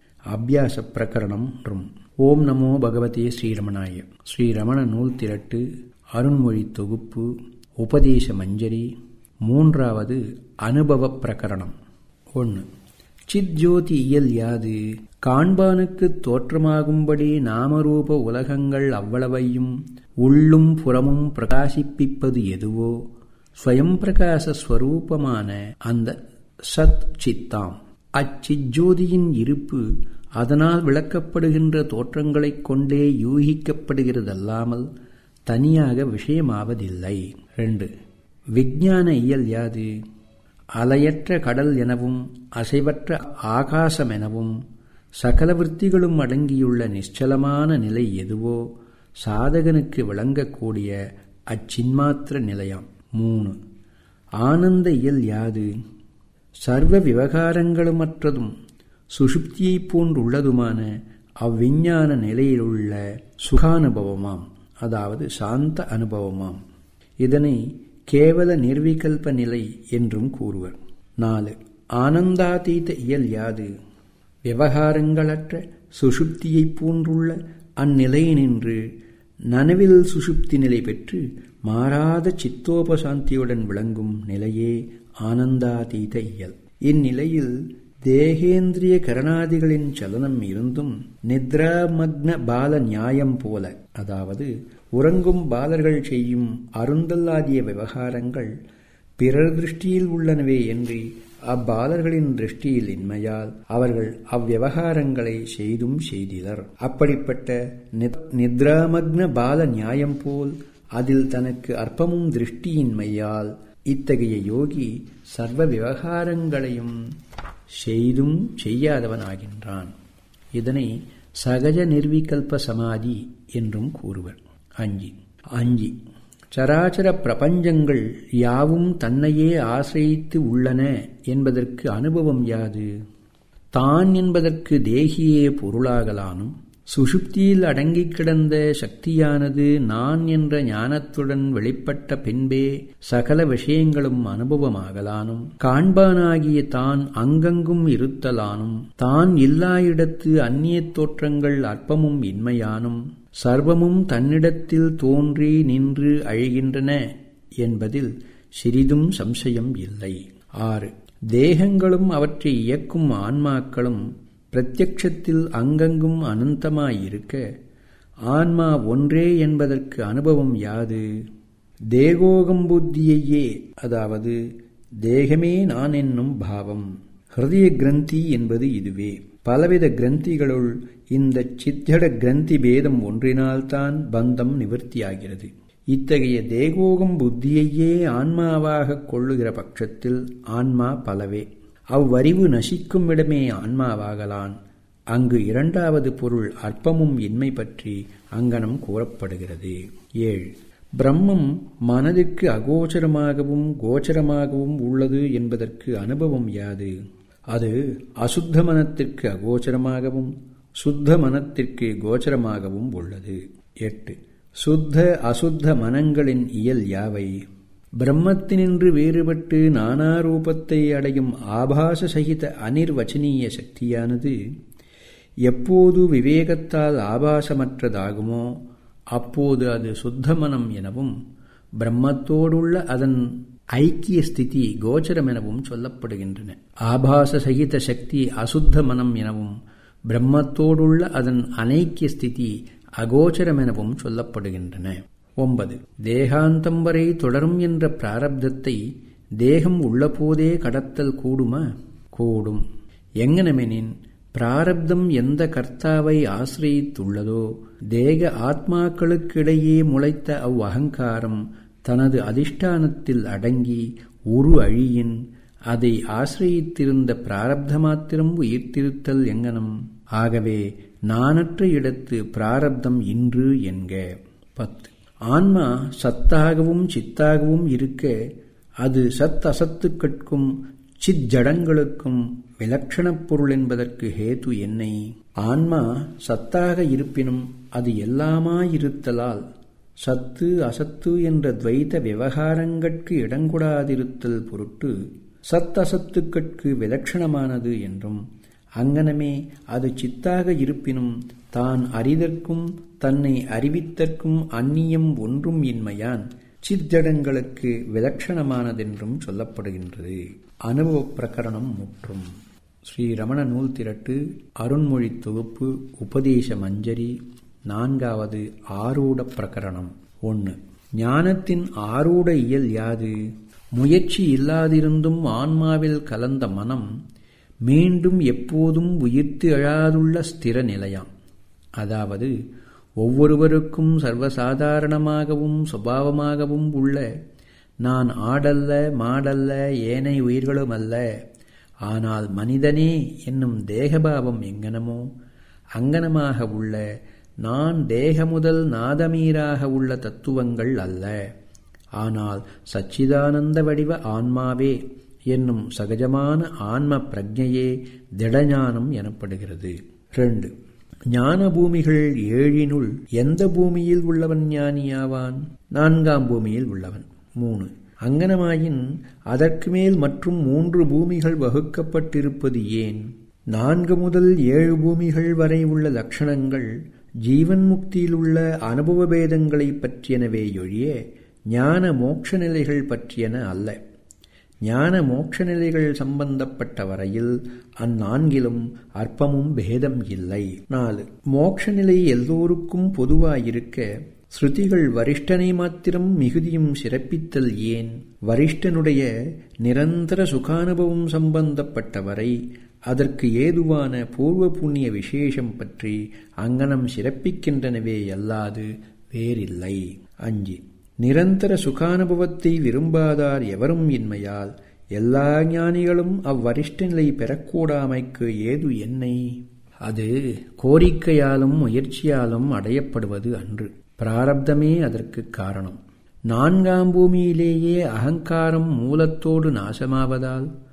அபியாச பிரகரணம் ரும் ஓம் நமோ பகவதே ஸ்ரீரமணாய ஸ்ரீரமண நூல் திரட்டு அருண்மொழி தொகுப்பு உபதேச மஞ்சரி மூன்றாவது அனுபவ பிரகரணம் ஒன்று சித்ஜோதி இயல் யாது காண்பானுக்கு தோற்றமாகும்படி நாமரூப உலகங்கள் அவ்வளவையும் உள்ளும் புறமும் பிரகாசிப்பிப்பது எதுவோ ஸ்வயம் பிரகாச ஸ்வரூபமான அந்த சத் சித்தாம் அச்சிஜோதியின் இருப்பு அதனால் விளக்கப்படுகின்ற தோற்றங்களைக் கொண்டே யூகிக்கப்படுகிறதல்லாமல் தனியாக விஷயமாவதில்லை ரெண்டு விஞ்ஞான இயல் யாது அலையற்ற கடல் எனவும் அசைவற்ற ஆகாசம் எனவும் சகல விற்த்திகளும் அடங்கியுள்ள நிశ్చலமான நிலை எதுவோ சாதகனுக்கு விளங்கக்கூடிய அச்சின்மாத்திர நிலையாம் மூணு ஆனந்த இயல் யாது சர்வ விவகாரங்களுமற்றதும் சுஷுப்தியைப் போன்றுள்ளதுமான அவ்விஞ்ஞான நிலையிலுள்ள சுகானுபவமாம் அதாவது சாந்த அனுபவமாம் இதனை கேவல நிர்விகல்ப நிலை என்றும் கூறுவர் நாலு ஆனந்தாதீத இயல் யாது விவகாரங்களற்ற சுஷுப்தியைப் போன்றுள்ள அந்நிலையினின்று நனவில் சுஷுப்தி நிலை பெற்று மாறாத சித்தோபசாந்தியுடன் விளங்கும் நிலையே ஆனந்தாதீத இயல் இந்நிலையில் தேகேந்திரிய கரணாதிகளின் சலனம் இருந்தும் நித்ராமக்ன பால நியாயம் போல அதாவது உறங்கும் பாலர்கள் செய்யும் அருந்தல்லாதிய விவகாரங்கள் பிறர் திருஷ்டியில் உள்ளனவே என்று அப்பாலர்களின் திருஷ்டியில் இன்மையால் அவர்கள் அவ்விவகாரங்களை செய்தும் செய்திலர் அப்படிப்பட்ட நித்ராமக்ன பால நியாயம் போல் அதில் தனக்கு அற்பமும் திருஷ்டியின்மையால் இத்தகைய யோகி சர்வ விவகாரங்களையும் செய்தும் செய்யாதவனாகின்றான் இதனை சகஜ நிர்விகல்ப சமாதி என்றும் கூறுவர் அஞ்சி அஞ்சி சராச்சர பிரபஞ்சங்கள் யாவும் தன்னையே ஆசிரியித்து உள்ளன என்பதற்கு அனுபவம் யாது தான் என்பதற்கு தேகியே பொருளாகலானும் சுஷுப்தியில் அடங்கிக் கிடந்த சக்தியானது நான் என்ற ஞானத்துடன் வெளிப்பட்ட பின்பே சகல விஷயங்களும் அனுபவமாகலானும் காண்பானாகிய தான் அங்கங்கும் இருத்தலானும் தான் இல்லா இடத்து அந்நிய தோற்றங்கள் அற்பமும் இன்மையானும் சர்வமும் தன்னிடத்தில் தோன்றி நின்று அழிகின்றன என்பதில் சிறிதும் சம்சயம் இல்லை ஆறு தேகங்களும் அவற்றை இயக்கும் ஆன்மாக்களும் பிரத்யக்ஷத்தில் அங்கங்கும் அனந்தமாயிருக்க ஆன்மா ஒன்றே என்பதற்கு அனுபவம் யாது தேகோகம் புத்தியையே அதாவது தேகமே நான் என்னும் பாவம் ஹிருதய கிரந்தி என்பது இதுவே பலவித கிரந்திகளுள் இந்த சித்தட கிரந்தி பேதம் ஒன்றினால்தான் பந்தம் நிவர்த்தியாகிறது இத்தகைய தேகோகம் புத்தியையே ஆன்மாவாக கொள்ளுகிற பட்சத்தில் ஆன்மா பலவே அவ்வறிவு நசிக்கும் இடமே ஆன்மாவாகலான் அங்கு இரண்டாவது பொருள் அற்பமும் இன்மை பற்றி அங்கனம் கூறப்படுகிறது ஏழு பிரம்மம் மனதிற்கு அகோச்சரமாகவும் கோச்சரமாகவும் உள்ளது என்பதற்கு அனுபவம் யாது அது அசுத்த மனத்திற்கு அகோச்சரமாகவும் சுத்த மனத்திற்கு கோச்சரமாகவும் உள்ளது எட்டு சுத்த அசுத்த மனங்களின் இயல் யாவை பிரம்மத்தினின்று வேறுபட்டு நானாரூபத்தை அடையும் ஆபாச சகித அனிர்வச்சனீய சக்தியானது எப்போது விவேகத்தால் ஆபாசமற்றதாகுமோ அப்போது அது சுத்தமனம் எனவும் பிரம்மத்தோடுள்ள அதன் ஐக்கிய ஸ்திதி கோச்சரம் எனவும் சொல்லப்படுகின்றன ஆபாச சகித சக்தி அசுத்த மனம் எனவும் பிரம்மத்தோடுள்ள அதன் அனைக்கிய ஸ்திதி அகோச்சரம் எனவும் சொல்லப்படுகின்றன ஒன்பது தேகாந்தம் வரை தொடரும் என்ற பிராரப்தத்தை தேகம் உள்ளபோதே கடத்தல் கூடுமா கூடும் எங்கனமெனின் பிராரப்தம் எந்த கர்த்தாவை ஆசிரியித்துள்ளதோ தேக ஆத்மாக்களுக்கிடையே முளைத்த அவ் அகங்காரம் தனது அதிஷ்டானத்தில் அடங்கி உரு அழியின் அதை ஆசிரியித்திருந்த பிராரப்த மாத்திரம் உயிர்த்திருத்தல் எங்கனம் ஆகவே நானற்ற இடத்து பிராரப்தம் இன்று என்க பத்து ஆன்மா சத்தாகவும் சித்தாகவும் இருக்க அது சத் அசத்துக்கட்கும் சிஜடங்களுக்கும் விலட்சணப் பொருள் என்பதற்கு ஹேது என்னை ஆன்மா சத்தாக இருப்பினும் அது எல்லாமாயிருத்தலால் சத்து அசத்து என்ற துவைத விவகாரங்கட்கு இடங்கூடாதிருத்தல் பொருட்டு சத் அசத்துக்கட்கு விலட்சணமானது என்றும் அங்கனமே அது சித்தாக இருப்பினும் தான் அறிதற்கும் தன்னை அறிவித்தற்கும் அந்நியம் ஒன்றும் இன்மையான் சித்தடங்களுக்கு விலட்சணமானதென்றும் சொல்லப்படுகின்றது அனுபவ பிரகரணம் முற்றும் ஸ்ரீ ரமண நூல் திரட்டு அருண்மொழி தொகுப்பு உபதேச மஞ்சரி நான்காவது ஆரூட பிரகரணம் ஒன்று ஞானத்தின் ஆரூட இயல் யாது முயற்சி இல்லாதிருந்தும் ஆன்மாவில் கலந்த மனம் மீண்டும் எப்போதும் உயிர்த்து எழாதுள்ள ஸ்திர நிலையாம் அதாவது ஒவ்வொருவருக்கும் சர்வசாதாரணமாகவும் சுபாவமாகவும் உள்ள நான் ஆடல்ல மாடல்ல ஏனை உயிர்களும் அல்ல ஆனால் மனிதனே என்னும் தேகபாவம் எங்கனமோ அங்கனமாக உள்ள நான் தேக முதல் நாதமீராக உள்ள தத்துவங்கள் அல்ல ஆனால் சச்சிதானந்த வடிவ ஆன்மாவே என்னும் சகஜமான ஆன்ம பிரஜையே திடஞானம் எனப்படுகிறது ரெண்டு ஞான பூமிகள் ஏழினுள் எந்த பூமியில் உள்ளவன் ஞானியாவான் நான்காம் பூமியில் உள்ளவன் மூணு அங்கனமாயின் அதற்கு மேல் மற்றும் மூன்று பூமிகள் வகுக்கப்பட்டிருப்பது ஏன் நான்கு முதல் ஏழு பூமிகள் வரை உள்ள லட்சணங்கள் ஜீவன் முக்தியில் உள்ள அனுபவ பேதங்களை பற்றியனவே ஒழிய ஞான மோட்ச நிலைகள் பற்றியன அல்ல ஞான மோட்ச நிலைகள் சம்பந்தப்பட்ட வரையில் அந்நான்கிலும் அற்பமும் பேதம் இல்லை நாலு மோட்ச நிலை எல்லோருக்கும் பொதுவாயிருக்க ஸ்ருதிகள் வரிஷ்டனை மாத்திரம் மிகுதியும் சிறப்பித்தல் ஏன் வரிஷ்டனுடைய நிரந்தர சுகானுபவம் சம்பந்தப்பட்ட வரை அதற்கு ஏதுவான பூர்வ புண்ணிய விசேஷம் பற்றி அங்கனம் சிறப்பிக்கின்றனவே அல்லாது வேறில்லை அஞ்சு நிரந்தர சுகானுபவத்தை விரும்பாதார் எவரும் இன்மையால் எல்லா ஞானிகளும் அவ்வரிஷ்ட நிலை பெறக்கூடாமைக்கு ஏது என்னை அது கோரிக்கையாலும் முயற்சியாலும் அடையப்படுவது அன்று பிராரப்தமே அதற்கு காரணம் நான்காம் பூமியிலேயே அகங்காரம் மூலத்தோடு நாசமாவதால்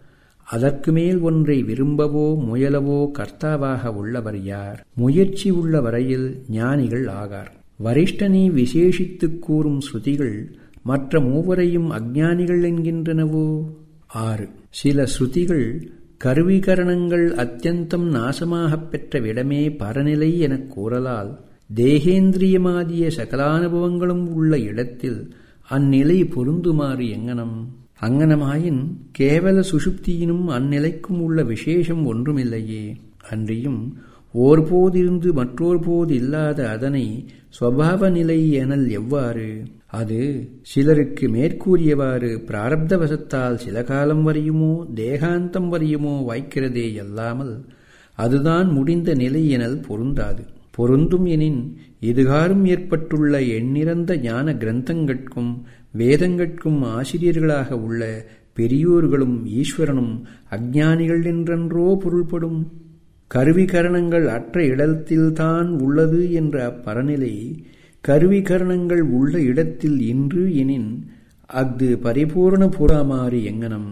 அதற்கு மேல் ஒன்றை விரும்பவோ முயலவோ கர்த்தாவாக உள்ளவர் யார் முயற்சி உள்ள வரையில் ஞானிகள் ஆகார் வரிஷ்டனை விசேஷித்துக் கூறும் ஸ்ருதிகள் மற்ற மூவரையும் அஞ்ஞானிகள் என்கின்றனவோ ஆறு சில ஸ்ருதிகள் கருவிகரணங்கள் அத்தியந்தம் நாசமாகப் பெற்ற விடமே பரநிலை எனக் கூறலால் தேகேந்திரியமாதிய சகலானுபவங்களும் உள்ள இடத்தில் அந்நிலை பொருந்துமாறு எங்கனம் அங்கனமாயின் கேவல சுஷுப்தியினும் அந்நிலைக்கும் உள்ள விசேஷம் ஒன்றுமில்லையே அன்றியும் ஓர்போதிருந்து மற்றோர் போது இல்லாத அதனை ஸ்வபாவ நிலை எனல் எவ்வாறு அது சிலருக்கு மேற்கூறியவாறு பிராரப்தவசத்தால் சில காலம் வரையுமோ தேகாந்தம் வரையுமோ வாய்க்கிறதே அல்லாமல் அதுதான் முடிந்த நிலை எனல் பொருந்தாது பொருந்தும் எனின் இதுகாரும் ஏற்பட்டுள்ள எண்ணிறந்த ஞான கிரந்தங்கட்கும் வேதங்கட்கும் ஆசிரியர்களாக உள்ள பெரியோர்களும் ஈஸ்வரனும் அஞ்ஞானிகள் என்றென்றோ பொருள்படும் கருவிகரணங்கள் அற்ற இடத்தில்தான் உள்ளது என்ற அப்பரநிலை கருவிகரணங்கள் உள்ள இடத்தில் இன்று எனின் அஃது பரிபூர்ண புறாமாறு எங்கனம்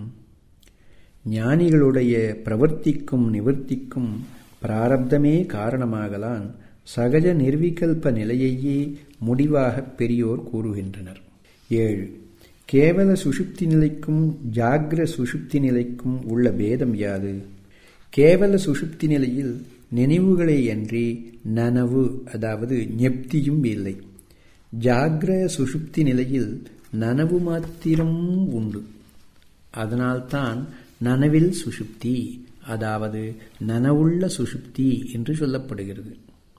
ஞானிகளுடைய பிரவர்த்திக்கும் நிவர்த்திக்கும் பிராரப்தமே காரணமாகலான் சகஜ நிர்விகல்ப நிலையையே முடிவாகப் பெரியோர் கூறுகின்றனர் ஏழு கேவல சுஷுப்தி நிலைக்கும் ஜாகிர சுஷுப்தி நிலைக்கும் உள்ள பேதம் யாது கேவல சுஷுப்தி நிலையில் நினைவுகளே அன்றி நனவு அதாவது ஞப்தியும் இல்லை ஜாகிர சுஷுப்தி நிலையில் நனவு மாத்திரம் உண்டு அதனால்தான் நனவில் சுஷுப்தி அதாவது நனவுள்ள சுஷுப்தி என்று சொல்லப்படுகிறது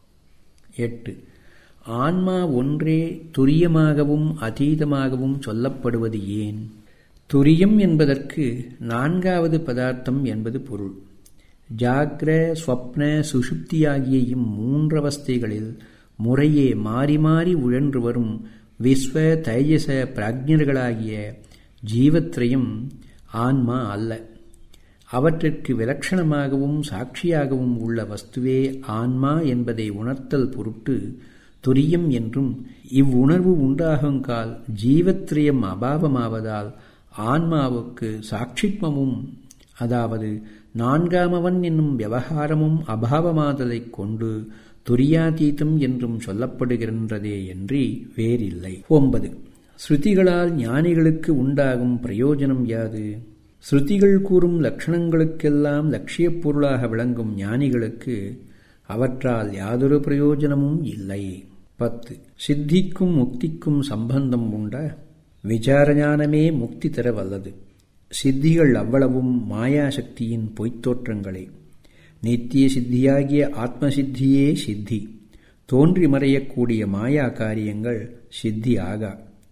எட்டு ஆன்மா ஒன்றே துரியமாகவும் அதீதமாகவும் சொல்லப்படுவது ஏன் துரியம் என்பதற்கு நான்காவது பதார்த்தம் என்பது பொருள் ஜாக்ர ஸ்வப்ன சுஷுப்தியாகிய இம்மூன்றவஸ்தைகளில் முறையே மாறி மாறி உழன்று வரும் விஸ்வ தைஜச பிராஜ்ஞர்களாகிய ஜீவத்ரயம் ஆன்மா அல்ல அவற்றிற்கு விலட்சணமாகவும் சாட்சியாகவும் உள்ள வஸ்துவே ஆன்மா என்பதை உணர்த்தல் பொருட்டு துரியம் என்றும் இவ்வுணர்வு உண்டாகுங்கால் ஜீவத்ரியம் அபாவமாவதால் ஆன்மாவுக்கு சாட்சித்வமும் அதாவது நான்காமவன் என்னும் விவகாரமும் அபாவமாதலைக் கொண்டு துரியாதீதம் என்றும் சொல்லப்படுகின்றதே என்றி வேறில்லை ஒன்பது ஸ்ருதிகளால் ஞானிகளுக்கு உண்டாகும் பிரயோஜனம் யாது ஸ்ருதிகள் கூறும் லட்சணங்களுக்கெல்லாம் லட்சியப் பொருளாக விளங்கும் ஞானிகளுக்கு அவற்றால் யாதொரு பிரயோஜனமும் இல்லை பத்து சித்திக்கும் முக்திக்கும் சம்பந்தம் உண்ட விசாரஞானமே முக்தி தர வல்லது சித்திகள் அவ்வளவும் மாயாசக்தியின் பொய்த்தோற்றங்களே நித்திய சித்தியாகிய ஆத்மசித்தியே சித்தி தோன்றி மறையக்கூடிய மாயா காரியங்கள் சித்தி ஆகா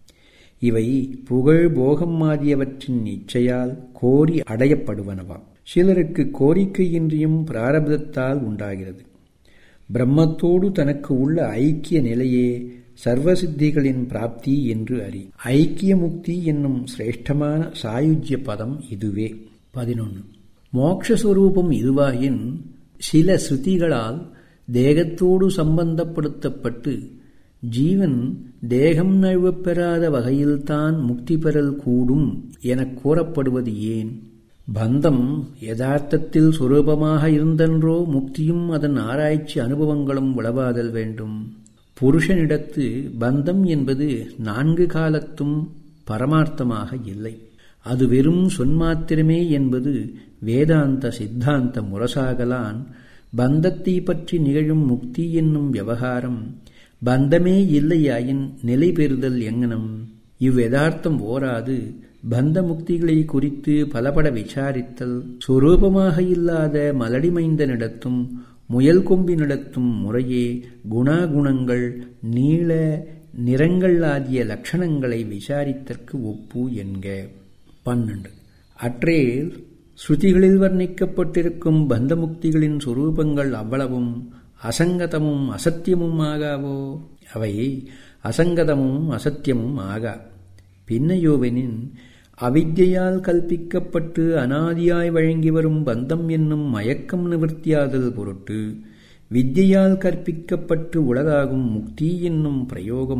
இவை புகழ் போகம் மாதியவற்றின் இச்சையால் கோரி அடையப்படுவனவாம் சிலருக்கு கோரிக்கையின்றியும் பிராரப்தத்தால் உண்டாகிறது பிரம்மத்தோடு தனக்கு உள்ள ஐக்கிய நிலையே சர்வசித்திகளின் பிராப்தி என்று அறி ஐக்கிய முக்தி என்னும் சிரேஷ்டமான சாயுஜ்ய பதம் இதுவே பதினொன்று மோக்ஷஸ்வரூபம் இதுவாயின் சில ஸ்ருதிகளால் தேகத்தோடு சம்பந்தப்படுத்தப்பட்டு ஜீவன் தேகம் நழுவப் பெறாத வகையில்தான் முக்தி பெறல் கூடும் எனக் கூறப்படுவது ஏன் பந்தம் யதார்த்தத்தில் சுரூபமாக இருந்தன்றோ முக்தியும் அதன் ஆராய்ச்சி அனுபவங்களும் உளவாதல் வேண்டும் புருஷனிடத்து பந்தம் என்பது நான்கு காலத்தும் பரமார்த்தமாக இல்லை அது வெறும் சொன்மாத்திரமே என்பது வேதாந்த சித்தாந்த முரசாகலான் பந்தத்தை பற்றி நிகழும் முக்தி என்னும் விவகாரம் பந்தமே இல்லையாயின் நிலை பெறுதல் எங்கனம் இவ்யதார்த்தம் ஓராது பந்த முக்திகளை குறித்து பலபட விசாரித்தல் சுரூபமாக இல்லாத மலடிமைந்தனிடத்தும் முயல் கொம்பினிடத்தும் முறையே குணாகுணங்கள் நீள நிறங்கள் ஆகிய லட்சணங்களை விசாரித்தற்கு ஒப்பு என்க பன்னெண்டு அற்றேல் ஸ்ருதிகளில் வர்ணிக்கப்பட்டிருக்கும் பந்தமுக்திகளின் சுரூபங்கள் அவ்வளவும் அசங்கதமும் அசத்தியமும் ஆகாவோ அவை அசங்கதமும் அசத்தியமும் ஆகா பின்னையோவெனின் அவித்யால் கல்பிக்கப்பட்டு அனாதியாய் வழங்கி வரும் பந்தம் என்னும் மயக்கம் நிவர்த்தியாதல் பொருட்டு வித்யால் கற்பிக்கப்பட்டு உலகாகும் முக்தி என்னும் பிரயோகம்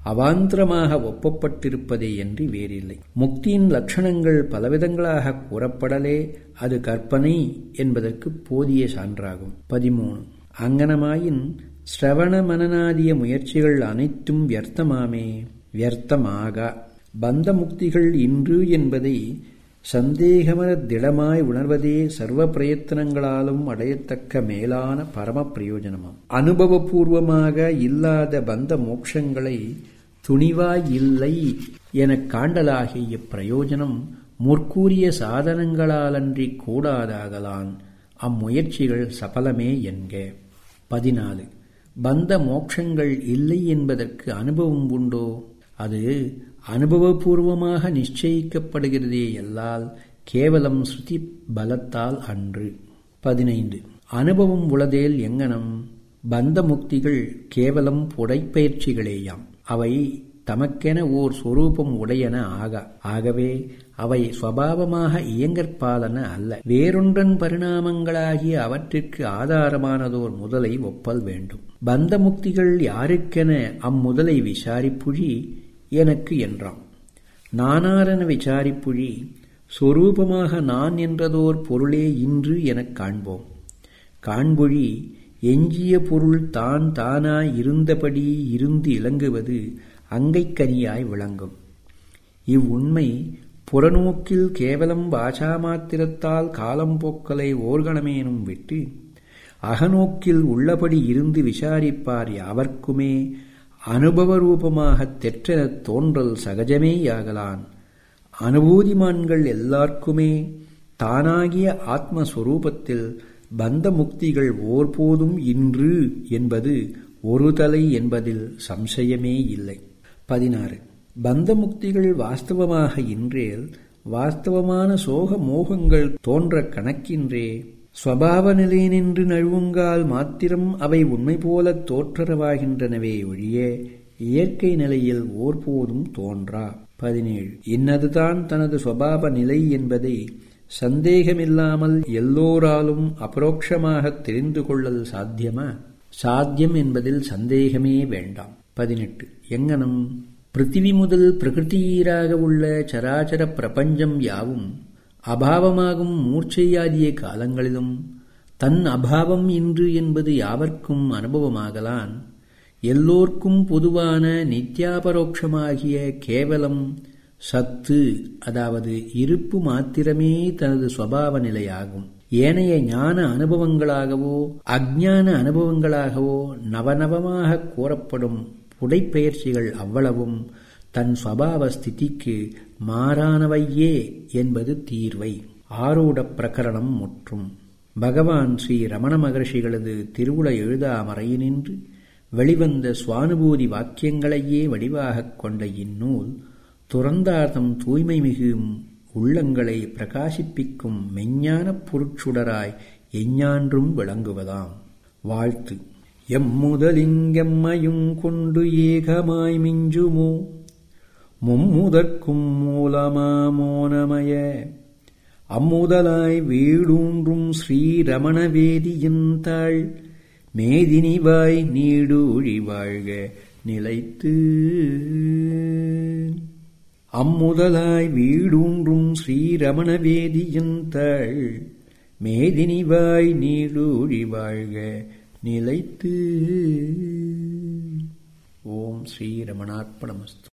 அவாந்திரமாக ஒப்பப்பட்டிருப்பதே என்று வேறில்லை முக்தியின் லட்சணங்கள் பலவிதங்களாக கூறப்படலே அது கற்பனை என்பதற்கு போதிய சான்றாகும் பதிமூணு அங்கனமாயின் ஸ்ரவண மனநாதிய முயற்சிகள் அனைத்தும் வியர்த்தமாமே வியர்த்தமாக பந்த முக்திகள் இன்று என்பதை சந்தேகமர திடமாய் உணர்வதே சர்வ பிரயத்தனங்களாலும் அடையத்தக்க மேலான பரம பிரயோஜனமாம் அனுபவபூர்வமாக இல்லாத பந்த மோட்சங்களை துணிவாய் இல்லை எனக் காண்டலாகிய பிரயோஜனம் முற்கூறிய சாதனங்களாலன்றி கூடாதாகலான் அம்முயற்சிகள் சபலமே என்க பதினாலு பந்த மோட்சங்கள் இல்லை என்பதற்கு அனுபவம் உண்டோ அது அனுபவபூர்வமாக நிச்சயிக்கப்படுகிறதே எல்லால் கேவலம் ஸ்ருதி பலத்தால் அன்று பதினைந்து அனுபவம் உளதேல் எங்கனம் பந்த முக்திகள் கேவலம் புடைப்பயிற்சிகளேயாம் அவை தமக்கென ஓர் சொரூபம் உடையன ஆக ஆகவே அவை சுவாவமாக இயங்கற்பாலன அல்ல வேறொன்றன் பரிணாமங்களாகிய அவற்றிற்கு ஆதாரமானதோர் முதலை ஒப்பல் வேண்டும் பந்த முக்திகள் யாருக்கென அம்முதலை விசாரிப்புழி எனக்கு என்றான் நானாரென விசாரிப்புழி சொரூபமாக நான் என்றதோர் பொருளே இன்று எனக் காண்போம் காண்பொழி எஞ்சிய பொருள் தான் தானாய் இருந்தபடி இருந்து இளங்குவது அங்கைக்கனியாய் விளங்கும் இவ்வுண்மை புறநோக்கில் கேவலம் வாசாமாத்திரத்தால் காலம்போக்கலை ஓர்கணமேனும் விட்டு அகநோக்கில் உள்ளபடி இருந்து விசாரிப்பார் யாவர்க்குமே அனுபவ ரூபமாகத் தெற்றெனத் தோன்றல் சகஜமேயாகலான் அனுபூதிமான்கள் எல்லார்க்குமே தானாகிய ஆத்மஸ்வரூபத்தில் பந்த முக்திகள் ஓர்போதும் இன்று என்பது ஒரு தலை என்பதில் சம்சயமே இல்லை பதினாறு பந்த முக்திகள் வாஸ்தவமாக இன்றேல் வாஸ்தவமான சோக மோகங்கள் தோன்ற கணக்கின்றே ஸ்வபாவ நிலை நின்று நழுவுங்கால் மாத்திரம் அவை உண்மை போல தோற்றரவாகின்றனவே ஒழிய இயற்கை நிலையில் ஓர்போதும் தோன்றா பதினேழு இன்னதுதான் தனது சுவாவ நிலை என்பதை சந்தேகமில்லாமல் எல்லோராலும் அபரோக்ஷமாக தெரிந்து கொள்ளல் சாத்தியமா சாத்தியம் என்பதில் சந்தேகமே வேண்டாம் பதினெட்டு எங்கனம் பிருத்திவி முதல் பிரகிருத்தீராக உள்ள சராச்சர பிரபஞ்சம் யாவும் அபாவமாகும் மூர்ச்சையாதிய காலங்களிலும் தன் அபாவம் இன்று என்பது யாவர்க்கும் அனுபவமாகலான் எல்லோர்க்கும் பொதுவான நித்யாபரோக்ஷமாகிய கேவலம் சத்து அதாவது இருப்பு மாத்திரமே தனது சுவாவ நிலையாகும் ஏனைய ஞான அனுபவங்களாகவோ அஜ்ஞான அனுபவங்களாகவோ நவநவமாக கூறப்படும் புடைப்பெயர்ச்சிகள் அவ்வளவும் தன் சுவாவ ஸ்திதிக்கு மாறானவையே என்பது தீர்வை ஆரூட பிரகரணம் முற்றும் பகவான் ஸ்ரீ ரமண மகர்ஷிகளது திருவுள எழுதாமறையினின்று வெளிவந்த சுவானுபூதி வாக்கியங்களையே வடிவாகக் கொண்ட இந்நூல் துறந்தார்த்தம் தூய்மை மிகும் உள்ளங்களை பிரகாசிப்பிக்கும் மெஞ்ஞானப் பொருட்சுடராய் எஞ்ஞான்றும் விளங்குவதாம் வாழ்த்து எம்முதலிங்கம்மையும் கொண்டு ஏகமாய் மிஞ்சுமோ மும்முதற்கும் மூலமாமோனமய அம்முதலாய் வீடூன்றும் ஸ்ரீரமண வேதியின் தாள் மேதினிவாய் நீடூழி வாழ்க நிலைத்து அம்முதலாய் வீடூன்றும் ஸ்ரீரமண வேதியின் தாள் மேதினிவாய் நீடூழி வாழ்க நிலைத்து ஓம் ஸ்ரீரமணார்ப்பணமஸ்து